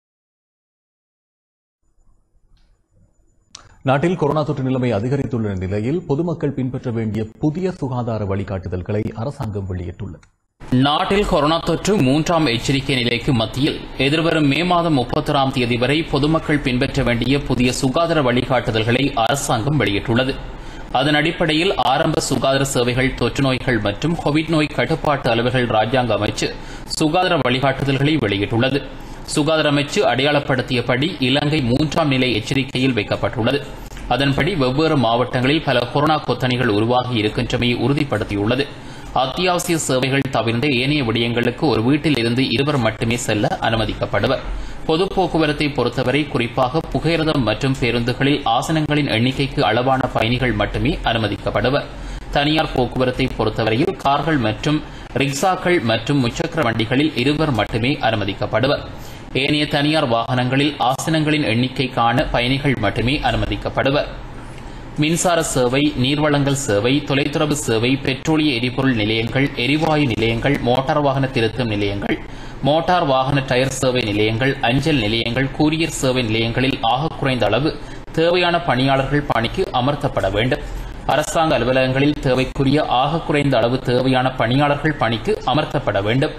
நாட்டில் கொரோனா தொற்று நிலைமை அதிகரித்துள்ள நிலையில் பொதுமக்கள் பின்பற்ற வேண்டிய புதிய சுகாதார வழிகாட்டுதல்களை அரசாங்கம் வெளியிட்டுள்ளது நாட்டில் கொரோனா தொற்று மூன்றாம் எச்சரிக்கை நிலைக்கு மத்தியில் எதிர்வரும் மே மாதம் முப்பத்தொராம் தேதி வரை பொதுமக்கள் பின்பற்ற வேண்டிய புதிய சுகாதார வழிகாட்டுதல்களை அரசாங்கம் வெளியிட்டுள்ளது அதன் அடிப்படையில் ஆரம்ப சுகாதார சேவைகள் தொற்று நோய்கள் மற்றும் கோவிட் நோய் கட்டுப்பாட்டு அலுவல்கள் ராஜ்யாங்க அமைச்சு சுகாதார வழிகாட்டுதல்களை வெளியிட்டுள்ளது சுகாதார அமைச்சு அடையாளப்படுத்தியபடி இலங்கை மூன்றாம் நிலை எச்சரிக்கையில் வைக்கப்பட்டுள்ளது அதன்படி வெவ்வேறு மாவட்டங்களில் பல கொரோனா கொத்தணிகள் உருவாகி இருக்கின்றமையை உறுதிப்படுத்தியுள்ளது அத்தியாவசிய சேவைகள் தவிர்ந்த ஏனைய விடயங்களுக்கு ஒரு வீட்டில் இருந்து இருவர் மட்டுமே செல்ல அனுமதிக்கப்படுவர் பொது போக்குவரத்தை பொறுத்தவரை குறிப்பாக புகையிரதம் மற்றும் பேருந்துகளில் ஆசனங்களின் எண்ணிக்கைக்கு அளவான பயணிகள் மட்டுமே அனுமதிக்கப்படுவர் தனியார் போக்குவரத்தை பொறுத்தவரையில் கார்கள் மற்றும் ரிக்ஷாக்கள் மற்றும் முச்சக்கர வண்டிகளில் இருவர் மட்டுமே அனுமதிக்கப்படுவர் ஏனைய தனியார் வாகனங்களில் ஆசனங்களின் எண்ணிக்கைக்கான பயணிகள் மட்டுமே அனுமதிக்கப்படுவர் மின்சார சேவை நீர்வளங்கள் சேவை தொலைத்தொடர்பு சேவை பெட்ரோலிய எரிபொருள் நிலையங்கள் எரிவாயு நிலையங்கள் மோட்டார் வாகன திருத்தம் நிலையங்கள் மோட்டார் வாகன டயர் சேவை நிலையங்கள் அஞ்சல் நிலையங்கள் கூரியர் சேவை நிலையங்களில் ஆக குறைந்த அளவு தேவையான பணியாளர்கள் பணிக்கு அமர்த்தப்பட வேண்டும் அரசாங்க அலுவலகங்களில் தேவைக்குரிய ஆக குறைந்த அளவு தேவையான பணியாளர்கள் பணிக்கு அமர்த்தப்பட வேண்டும்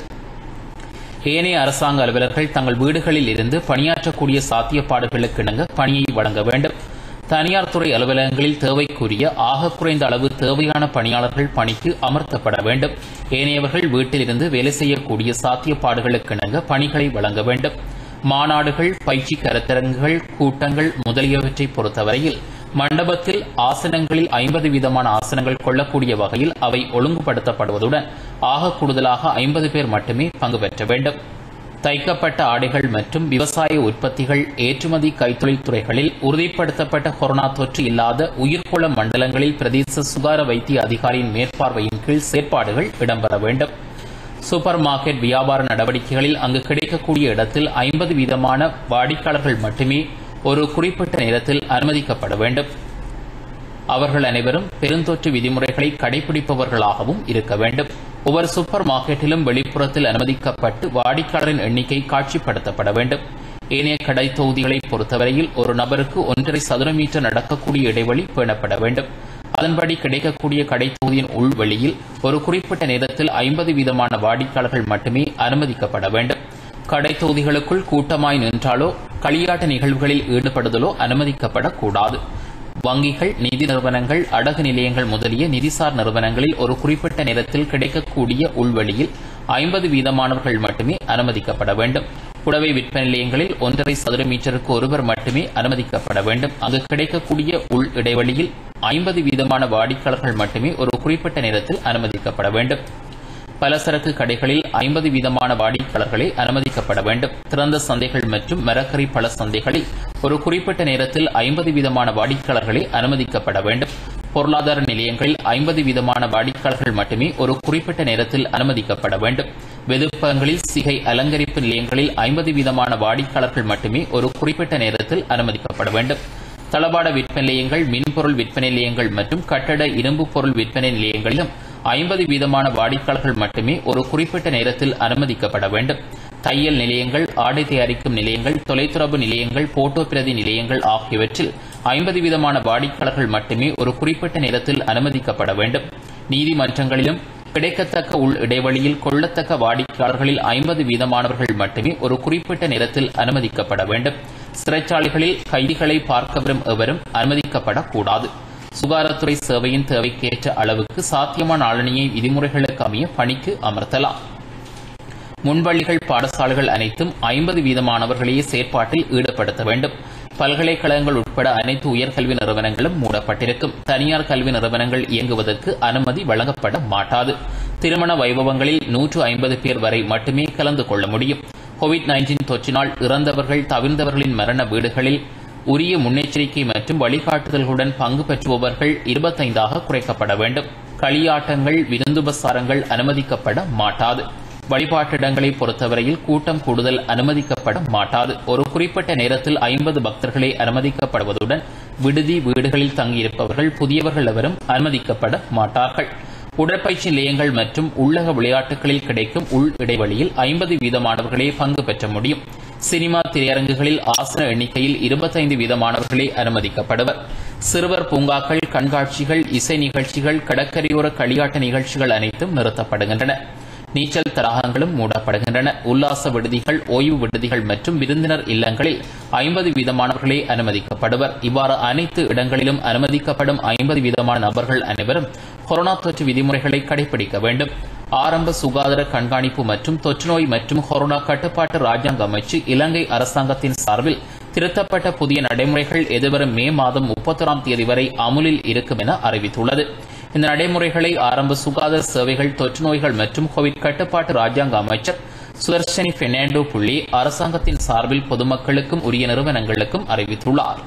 ஏனைய அரசாங்க அலுவலர்கள் தங்கள் வீடுகளில் இருந்து பணியாற்றக்கூடிய சாத்தியப்பாடுகளுக்கு இணங்க பணியை வழங்க வேண்டும் தனியார் துறை அலுவலகங்களில் தேவைக்குரிய ஆக குறைந்த அளவு தேவையான பணியாளர்கள் பணிக்கு அமர்த்தப்பட வேண்டும் ஏனையவர்கள் வீட்டிலிருந்து வேலை செய்யக்கூடிய சாத்தியப்பாடுகளுக்கு இணங்க பணிகளை வழங்க வேண்டும் மாநாடுகள் பயிற்சி கருத்தரங்குகள் கூட்டங்கள் முதலியவற்றை பொறுத்தவரையில் மண்டபத்தில் ஆசனங்களில் ஐம்பது வீதமான ஆசனங்கள் கொள்ளக்கூடிய வகையில் அவை ஒழுங்குபடுத்தப்படுவதுடன் ஆக கூடுதலாக ஐம்பது பேர் மட்டுமே பங்கு பெற்ற வேண்டும் தைக்கப்பட்ட ஆடைகள் மற்றும் விவசாய உற்பத்திகள் ஏற்றுமதி கைத்தொழில் துறைகளில் உறுதிப்படுத்தப்பட்ட கொரோனா தொற்று இல்லாத உயிர்கோள மண்டலங்களில் பிரதேச சுகார வைத்திய அதிகாரியின் மேற்பார்வையின் கீழ் செயற்பாடுகள் இடம்பெற வேண்டும் சூப்பர் மார்க்கெட் வியாபார நடவடிக்கைகளில் அங்கு கிடைக்கக்கூடிய இடத்தில் ஐம்பது வீதமான வாடிக்கையாளர்கள் மட்டுமே ஒரு குறிப்பிட்ட நேரத்தில் அனுமதிக்கப்பட வேண்டும் அவர்கள் அனைவரும் பெருந்தொற்று விதிமுறைகளை கடைபிடிப்பவர்களாகவும் இருக்க வேண்டும் ஒவ்வொரு சூப்பர் மார்க்கெட்டிலும் வெளிப்புறத்தில் அனுமதிக்கப்பட்டு வாடிக்கையாளரின் எண்ணிக்கை காட்சிப்படுத்தப்பட வேண்டும் ஏனைய கடை தொகுதிகளை பொறுத்தவரையில் ஒரு நபருக்கு ஒன்றரை சதுர மீட்டர் நடக்கக்கூடிய இடைவெளி பேணப்பட வேண்டும் அதன்படி கிடைக்கக்கூடிய கடை தொகுதியின் உள்வெளியில் ஒரு குறிப்பிட்ட நேரத்தில் ஐம்பது வீதமான வாடிக்கையாளர்கள் மட்டுமே அனுமதிக்கப்பட வேண்டும் கடை தொகுதிகளுக்குள் கூட்டமாய் நின்றாலோ களியாட்ட நிகழ்வுகளில் ஈடுபடுதலோ அனுமதிக்கப்படக்கூடாது வங்கிகள் நிதி நிறுவனங்கள் அடகு நிலையங்கள் முதலிய நிதிசார் நிறுவனங்களில் ஒரு குறிப்பிட்ட நேரத்தில் கிடைக்கக்கூடிய உள்வெளியில் ஐம்பது வீதமானவர்கள் மட்டுமே அனுமதிக்கப்பட வேண்டும் புடவை விற்பனை நிலையங்களில் ஒன்றரை சதுர மீட்டருக்கு ஒருவர் மட்டுமே அனுமதிக்கப்பட வேண்டும் அங்கு கிடைக்கக்கூடிய உள் இடைவெளியில் ஐம்பது வீதமான வாடிக்கையாளர்கள் மட்டுமே ஒரு குறிப்பிட்ட நேரத்தில் அனுமதிக்கப்பட வேண்டும் பலசரக்கு கடைகளில் ஐம்பது வீதமான வாடிக்கையாளர்களே அனுமதிக்கப்பட வேண்டும் திறந்த சந்தைகள் மற்றும் மரக்கறி பழ சந்தைகளில் ஒரு குறிப்பிட்ட நேரத்தில் ஐம்பது வீதமான வாடிக்கையாளர்களே அனுமதிக்கப்பட வேண்டும் பொருளாதார நிலையங்களில் ஐம்பது வீதமான வாடிக்கையாளர்கள் மட்டுமே ஒரு குறிப்பிட்ட நேரத்தில் அனுமதிக்கப்பட வேண்டும் வெதுப்பகங்களில் சிகை அலங்கரிப்பு நிலையங்களில் ஐம்பது வீதமான வாடிக்கையாளர்கள் மட்டுமே ஒரு குறிப்பிட்ட நேரத்தில் அனுமதிக்கப்பட வேண்டும் தளபாட விற்பனை நிலையங்கள் மின்பொருள் விற்பனை நிலையங்கள் மற்றும் கட்டட இரும்பு பொருள் விற்பனை நிலையங்களிலும் ஐம்பது வீதமான வாடிக்கையாளர்கள் மட்டுமே ஒரு குறிப்பிட்ட நேரத்தில் அனுமதிக்கப்பட வேண்டும் தையல் நிலையங்கள் ஆடை தயாரிக்கும் நிலையங்கள் தொலைத்தொடர்பு நிலையங்கள் போட்டோ பிரதி நிலையங்கள் ஆகியவற்றில் ஐம்பது வீதமான வாடிக்கையாளர்கள் மட்டுமே ஒரு குறிப்பிட்ட நேரத்தில் அனுமதிக்கப்பட வேண்டும் நீதிமன்றங்களிலும் கிடைக்கத்தக்க உள் இடைவெளியில் கொள்ளத்தக்க வாடிக்கையாளர்களில் ஐம்பது வீதமானவர்கள் மட்டுமே ஒரு குறிப்பிட்ட நேரத்தில் அனுமதிக்கப்பட வேண்டும் சிறைச்சாலைகளில் கைதிகளை பார்க்க வரும் எவரும் அனுமதிக்கப்படக்கூடாது சுகாதாரத்துறை சேவையின் தேவைக்கேற்ற அளவுக்கு சாத்தியமான ஆளணியை விதிமுறைகளுக்கு அமைய பணிக்கு அமர்த்தலாம் முன்வள்ளிகள் பாடசாலைகள் அனைத்தும் ஐம்பது வீதமானவர்களையே செயற்பாட்டில் ஈடுபடுத்த வேண்டும் பல்கலைக்கழகங்கள் உட்பட அனைத்து உயர்கல்வி நிறுவனங்களும் மூடப்பட்டிருக்கும் தனியார் கல்வி நிறுவனங்கள் இயங்குவதற்கு அனுமதி வழங்கப்பட மாட்டாது திருமண வைபவங்களில் நூற்று ஐம்பது பேர் வரை மட்டுமே கலந்து கொள்ள முடியும் கோவிட் நைன்டீன் தொற்றினால் இறந்தவர்கள் தவிர்ந்தவர்களின் மரண வீடுகளில் உரிய முன்னெச்சரிக்கை மற்றும் வழிகாட்டுதல்களுடன் பங்கு பெற்றுபவர்கள் இருபத்தைந்தாக குறைக்கப்பட வேண்டும் களியாட்டங்கள் விருந்துபசாரங்கள் அனுமதிக்கப்பட மாட்டாது வழிபாட்டிடங்களை பொறுத்தவரையில் கூட்டம் கூடுதல் அனுமதிக்கப்பட மாட்டாது ஒரு குறிப்பிட்ட நேரத்தில் ஐம்பது பக்தர்களே அனுமதிக்கப்படுவதுடன் விடுதி வீடுகளில் தங்கியிருப்பவர்கள் புதியவர்கள் எவரும் அனுமதிக்கப்பட மாட்டார்கள் உடற்பயிற்சி நிலையங்கள் மற்றும் உள்ளக விளையாட்டுகளில் கிடைக்கும் உள் இடைவெளியில் ஐம்பது வீதமானவர்களே பங்கு பெற்ற முடியும் சினிமா திரையரங்குகளில் ஆசன எண்ணிக்கையில் இருபத்தைந்து வீதமானவர்களே அனுமதிக்கப்படுவர் சிறுவர் பூங்காக்கள் கண்காட்சிகள் இசை நிகழ்ச்சிகள் கடற்கரையோர களியாட்ட நிகழ்ச்சிகள் அனைத்தும் நிறுத்தப்படுகின்றன நீச்சல் தடாகங்களும் மூடப்படுகின்றன உல்லாச விடுதிகள் ஓய்வு விடுதிகள் மற்றும் விருந்தினர் இல்லங்களில் ஐம்பது வீதமானவர்களே அனுமதிக்கப்படுவர் இவ்வாறு அனைத்து இடங்களிலும் அனுமதிக்கப்படும் ஐம்பது வீதமான நபர்கள் அனைவரும் கொரோனா தொற்று விதிமுறைகளை கடைபிடிக்க வேண்டும் ஆரம்ப சுகாதார கண்காணிப்பு மற்றும் தொற்றுநோய் மற்றும் கொரோனா கட்டுப்பாட்டு ராஜாங்க அமைச்சு இலங்கை அரசாங்கத்தின் சார்பில் திருத்தப்பட்ட புதிய நடைமுறைகள் எதிர்வரும் மே மாதம் முப்பத்தொராம் தேதி வரை அமுலில் இருக்கும் என அறிவித்துள்ளது இந்த நடைமுறைகளை ஆரம்ப சுகாதார சேவைகள் தொற்றுநோய்கள் மற்றும் கோவிட் கட்டுப்பாட்டு ராஜாங்க அமைச்சர் சுதர்ஷனி பெர்னாண்டோ புள்ளி அரசாங்கத்தின் சார்பில் பொதுமக்களுக்கும் உரிய நிறுவனங்களுக்கும் அறிவித்துள்ளார்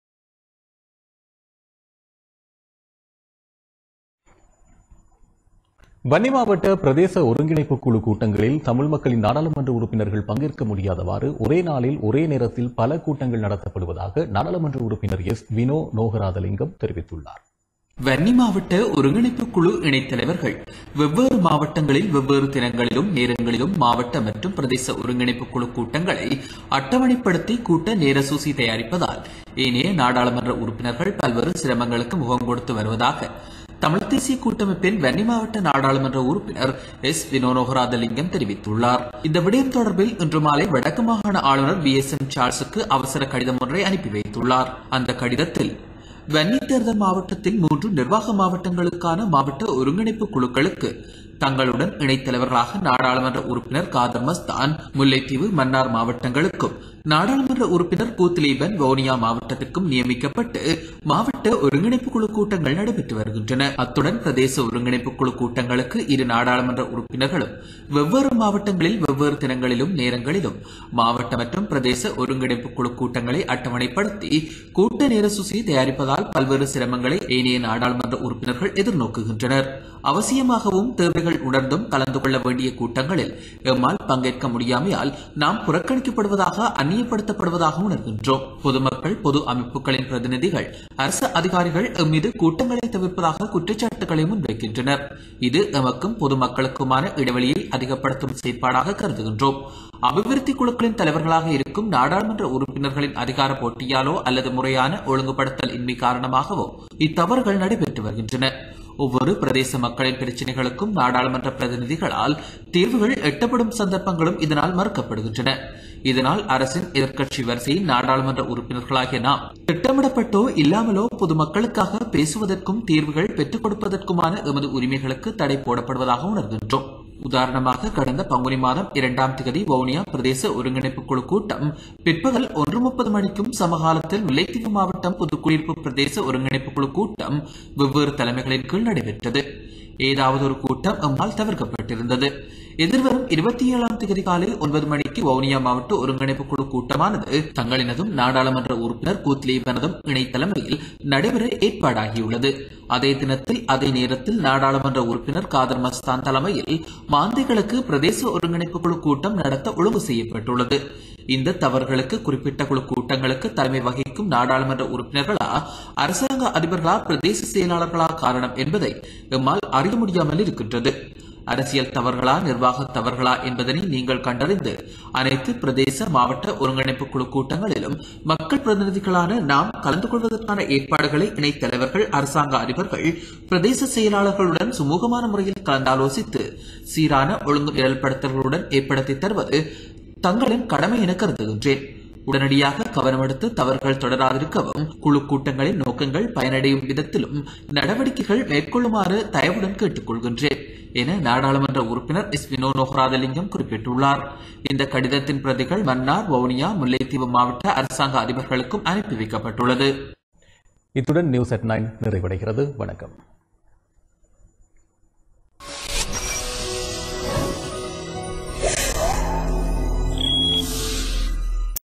வன்னி மாவட்ட பிரதேச ஒருங்கிணைப்பு குழு கூட்டங்களில் தமிழ் மக்களின் நாடாளுமன்ற உறுப்பினர்கள் பங்கேற்க முடியாதவாறு ஒரே நாளில் ஒரே நேரத்தில் பல கூட்டங்கள் நடத்தப்படுவதாக நாடாளுமன்ற உறுப்பினர் எஸ் வினோ நோகராதலிங்கம் தெரிவித்துள்ளார் வன்னி மாவட்ட ஒருங்கிணைப்பு குழு இணைத்தலைவர்கள் வெவ்வேறு மாவட்டங்களில் வெவ்வேறு தினங்களிலும் நேரங்களிலும் மாவட்ட மற்றும் பிரதேச ஒருங்கிணைப்பு குழு கூட்டங்களை அட்டவணைப்படுத்தி கூட்ட நேர சூசி தயாரிப்பதால் ஏனைய நாடாளுமன்ற உறுப்பினர்கள் பல்வேறு சிரமங்களுக்கு முகம் கொடுத்து வருவதாக தமிழ் தேசிய கூட்டமைப்பின் வன்னி மாவட்ட நாடாளுமன்ற உறுப்பினர் எஸ் வினோனோகராதலிங்கம் தெரிவித்துள்ளார் இந்த விடயம் தொடர்பில் இன்று மாலை வடக்கு மாகாண ஆளுநர் பி எஸ் எம் சார்ல்ஸுக்கு அவசர கடிதம் ஒன்றை அனுப்பி வைத்துள்ளார் அந்த கடிதத்தில் வன்னி தேர்தல் மாவட்டத்தில் மூன்று நிர்வாக மாவட்டங்களுக்கான மாவட்ட ஒருங்கிணைப்பு குழுக்களுக்கு தங்களுடன் இணைத்தலைவர்களாக நாடாளுமன்ற உறுப்பினர் காதர் மஸ்தான் முல்லைத்தீவு மன்னார் மாவட்டங்களுக்கும் நாடாளுமன்ற உறுப்பினர் கூத்லீபன் வவுனியா மாவட்டத்திற்கும் நியமிக்கப்பட்டு மாவட்ட ஒருங்கிணைப்பு குழு கூட்டங்கள் நடைபெற்று வருகின்றன அத்துடன் பிரதேச ஒருங்கிணைப்பு குழு கூட்டங்களுக்கு இரு நாடாளுமன்ற உறுப்பினர்களும் வெவ்வேறு மாவட்டங்களில் வெவ்வேறு தினங்களிலும் நேரங்களிலும் மாவட்ட மற்றும் பிரதேச ஒருங்கிணைப்பு குழு கூட்டங்களை அட்டவணைப்படுத்தி கூட்ட நேர சுசி தயாரிப்பதால் பல்வேறு சிரமங்களை ஏனைய நாடாளுமன்ற உறுப்பினர்கள் எதிர்நோக்குகின்றனர் அவசியமாகவும் தேவைகள் உணர்ந்தும் கலந்து கொள்ள வேண்டிய கூட்டங்களில் எம்மால் பங்கேற்க முடியாமையால் நாம் புறக்கணிக்கப்படுவதாக அந்நியப்படுத்தப்படுவதாக உணர்கின்றோம் பொதுமக்கள் பொது அமைப்புகளின் பிரதிநிதிகள் அரசு அதிகாரிகள் எம்மீது கூட்டங்களை தவிர்ப்பதாக குற்றச்சாட்டுகளை முன்வைக்கின்றனர் இது எமக்கும் பொதுமக்களுக்குமான இடைவெளியை அதிகப்படுத்தும் செயற்பாடாக கருதுகின்றோம் அபிவிருத்தி குழுக்களின் தலைவர்களாக இருக்கும் நாடாளுமன்ற உறுப்பினர்களின் அதிகார போட்டியாலோ அல்லது முறையான ஒழுங்குபடுத்தல் இன்மை காரணமாகவோ இத்தவறுகள் நடைபெற்று வருகின்றன ஒவ்வொரு பிரதேச மக்களின் பிரச்சினைகளுக்கும் நாடாளுமன்ற பிரதிநிதிகளால் தீர்வுகள் எட்டப்படும் சந்தர்ப்பங்களும் இதனால் மறுக்கப்படுகின்றன இதனால் அரசின் எதிர்க்கட்சி வரிசையில் நாடாளுமன்ற உறுப்பினர்களாகிய நாம் திட்டமிடப்பட்டோ இல்லாமலோ பொதுமக்களுக்காக பேசுவதற்கும் தீர்வுகள் பெற்றுக் கொடுப்பதற்குமான எமது உரிமைகளுக்கு தடை போடப்படுவதாக உணர்கின்றோம் உதாரணமாக கடந்த பங்குனி மாதம் இரண்டாம் திகதி வவுனியா பிரதேச ஒருங்கிணைப்பு குழு கூட்டம் பிற்பகல் ஒன்று முப்பது மணிக்கும் சமகாலத்தில் முல்லைத்தீவு மாவட்டம் புதுக்குடியிருப்பு பிரதேச ஒருங்கிணைப்பு குழு கூட்டம் வெவ்வேறு தலைமைகளின் கீழ் நடைபெற்றது ஏதாவது ஒரு கூட்டம் எம்மால் தவிர்க்கப்பட்டிருந்தது எதிர்வரும் இருபத்தி ஏழாம் தேதி காலை ஒன்பது மணிக்கு வவுனியா மாவட்ட ஒருங்கிணைப்பு குழு கூட்டமானது தங்களினதும் நாடாளுமன்ற உறுப்பினர் கூத்லீபனதும் இணை தலைமையில் நடைபெற ஏற்பாடாகியுள்ளது அதே தினத்தில் அதே நேரத்தில் நாடாளுமன்ற உறுப்பினர் காதர் மஸ்தான் தலைமையில் மாந்தைகளுக்கு பிரதேச ஒருங்கிணைப்பு குழு கூட்டம் நடத்த ஒழுங்கு செய்யப்பட்டுள்ளது இந்த தவறுகளுக்கு குறிப்பிட்ட குழு கூட்டங்களுக்கு தலைமை வகிக்கும் நாடாளுமன்ற உறுப்பினர்களா அரசாங்க அதிபர்களா பிரதேச செயலாளர்களா காரணம் என்பதை எம்மால் அறிய முடியாமல் இருக்கின்றது அரசியல் தவறுகளா நிர்வாக தவறுகளா என்பதனை நீங்கள் கண்டறிந்து அனைத்து பிரதேச மாவட்ட ஒருங்கிணைப்பு குழு கூட்டங்களிலும் மக்கள் பிரதிநிதிகளான நாம் கலந்து கொள்வதற்கான ஏற்பாடுகளை இணைத் தலைவர்கள் அரசாங்க அதிபர்கள் பிரதேச செயலாளர்களுடன் சுமூகமான முறையில் கலந்தாலோசித்து சீரான ஒழுங்கு நிரல்படுத்தல்களுடன் ஏற்படுத்தி தருவது தங்களின் கடமை என கருதுகின்றேன் உடனடியாக கவனமெடுத்து தவறுகள் தொடராதிருக்கவும் குழு கூட்டங்களின் நோக்கங்கள் பயனடையும் விதத்திலும் நடவடிக்கைகள் மேற்கொள்ளுமாறு தயவுடன் கேட்டுக்கொள்கின்றேன் என நாடாளுமன்ற உறுப்பினர் எஸ் வினோ நோகராதலிங்கம் குறிப்பிட்டுள்ளார் இந்த கடிதத்தின் பிரதிகள் மன்னார் வவுனியா முல்லைத்தீவு மாவட்ட அரசாங்க அதிபர்களுக்கும் அனுப்பி வைக்கப்பட்டுள்ளது இத்துடன் நியூஸ் அட் நைன் நிறைவடைகிறது வணக்கம்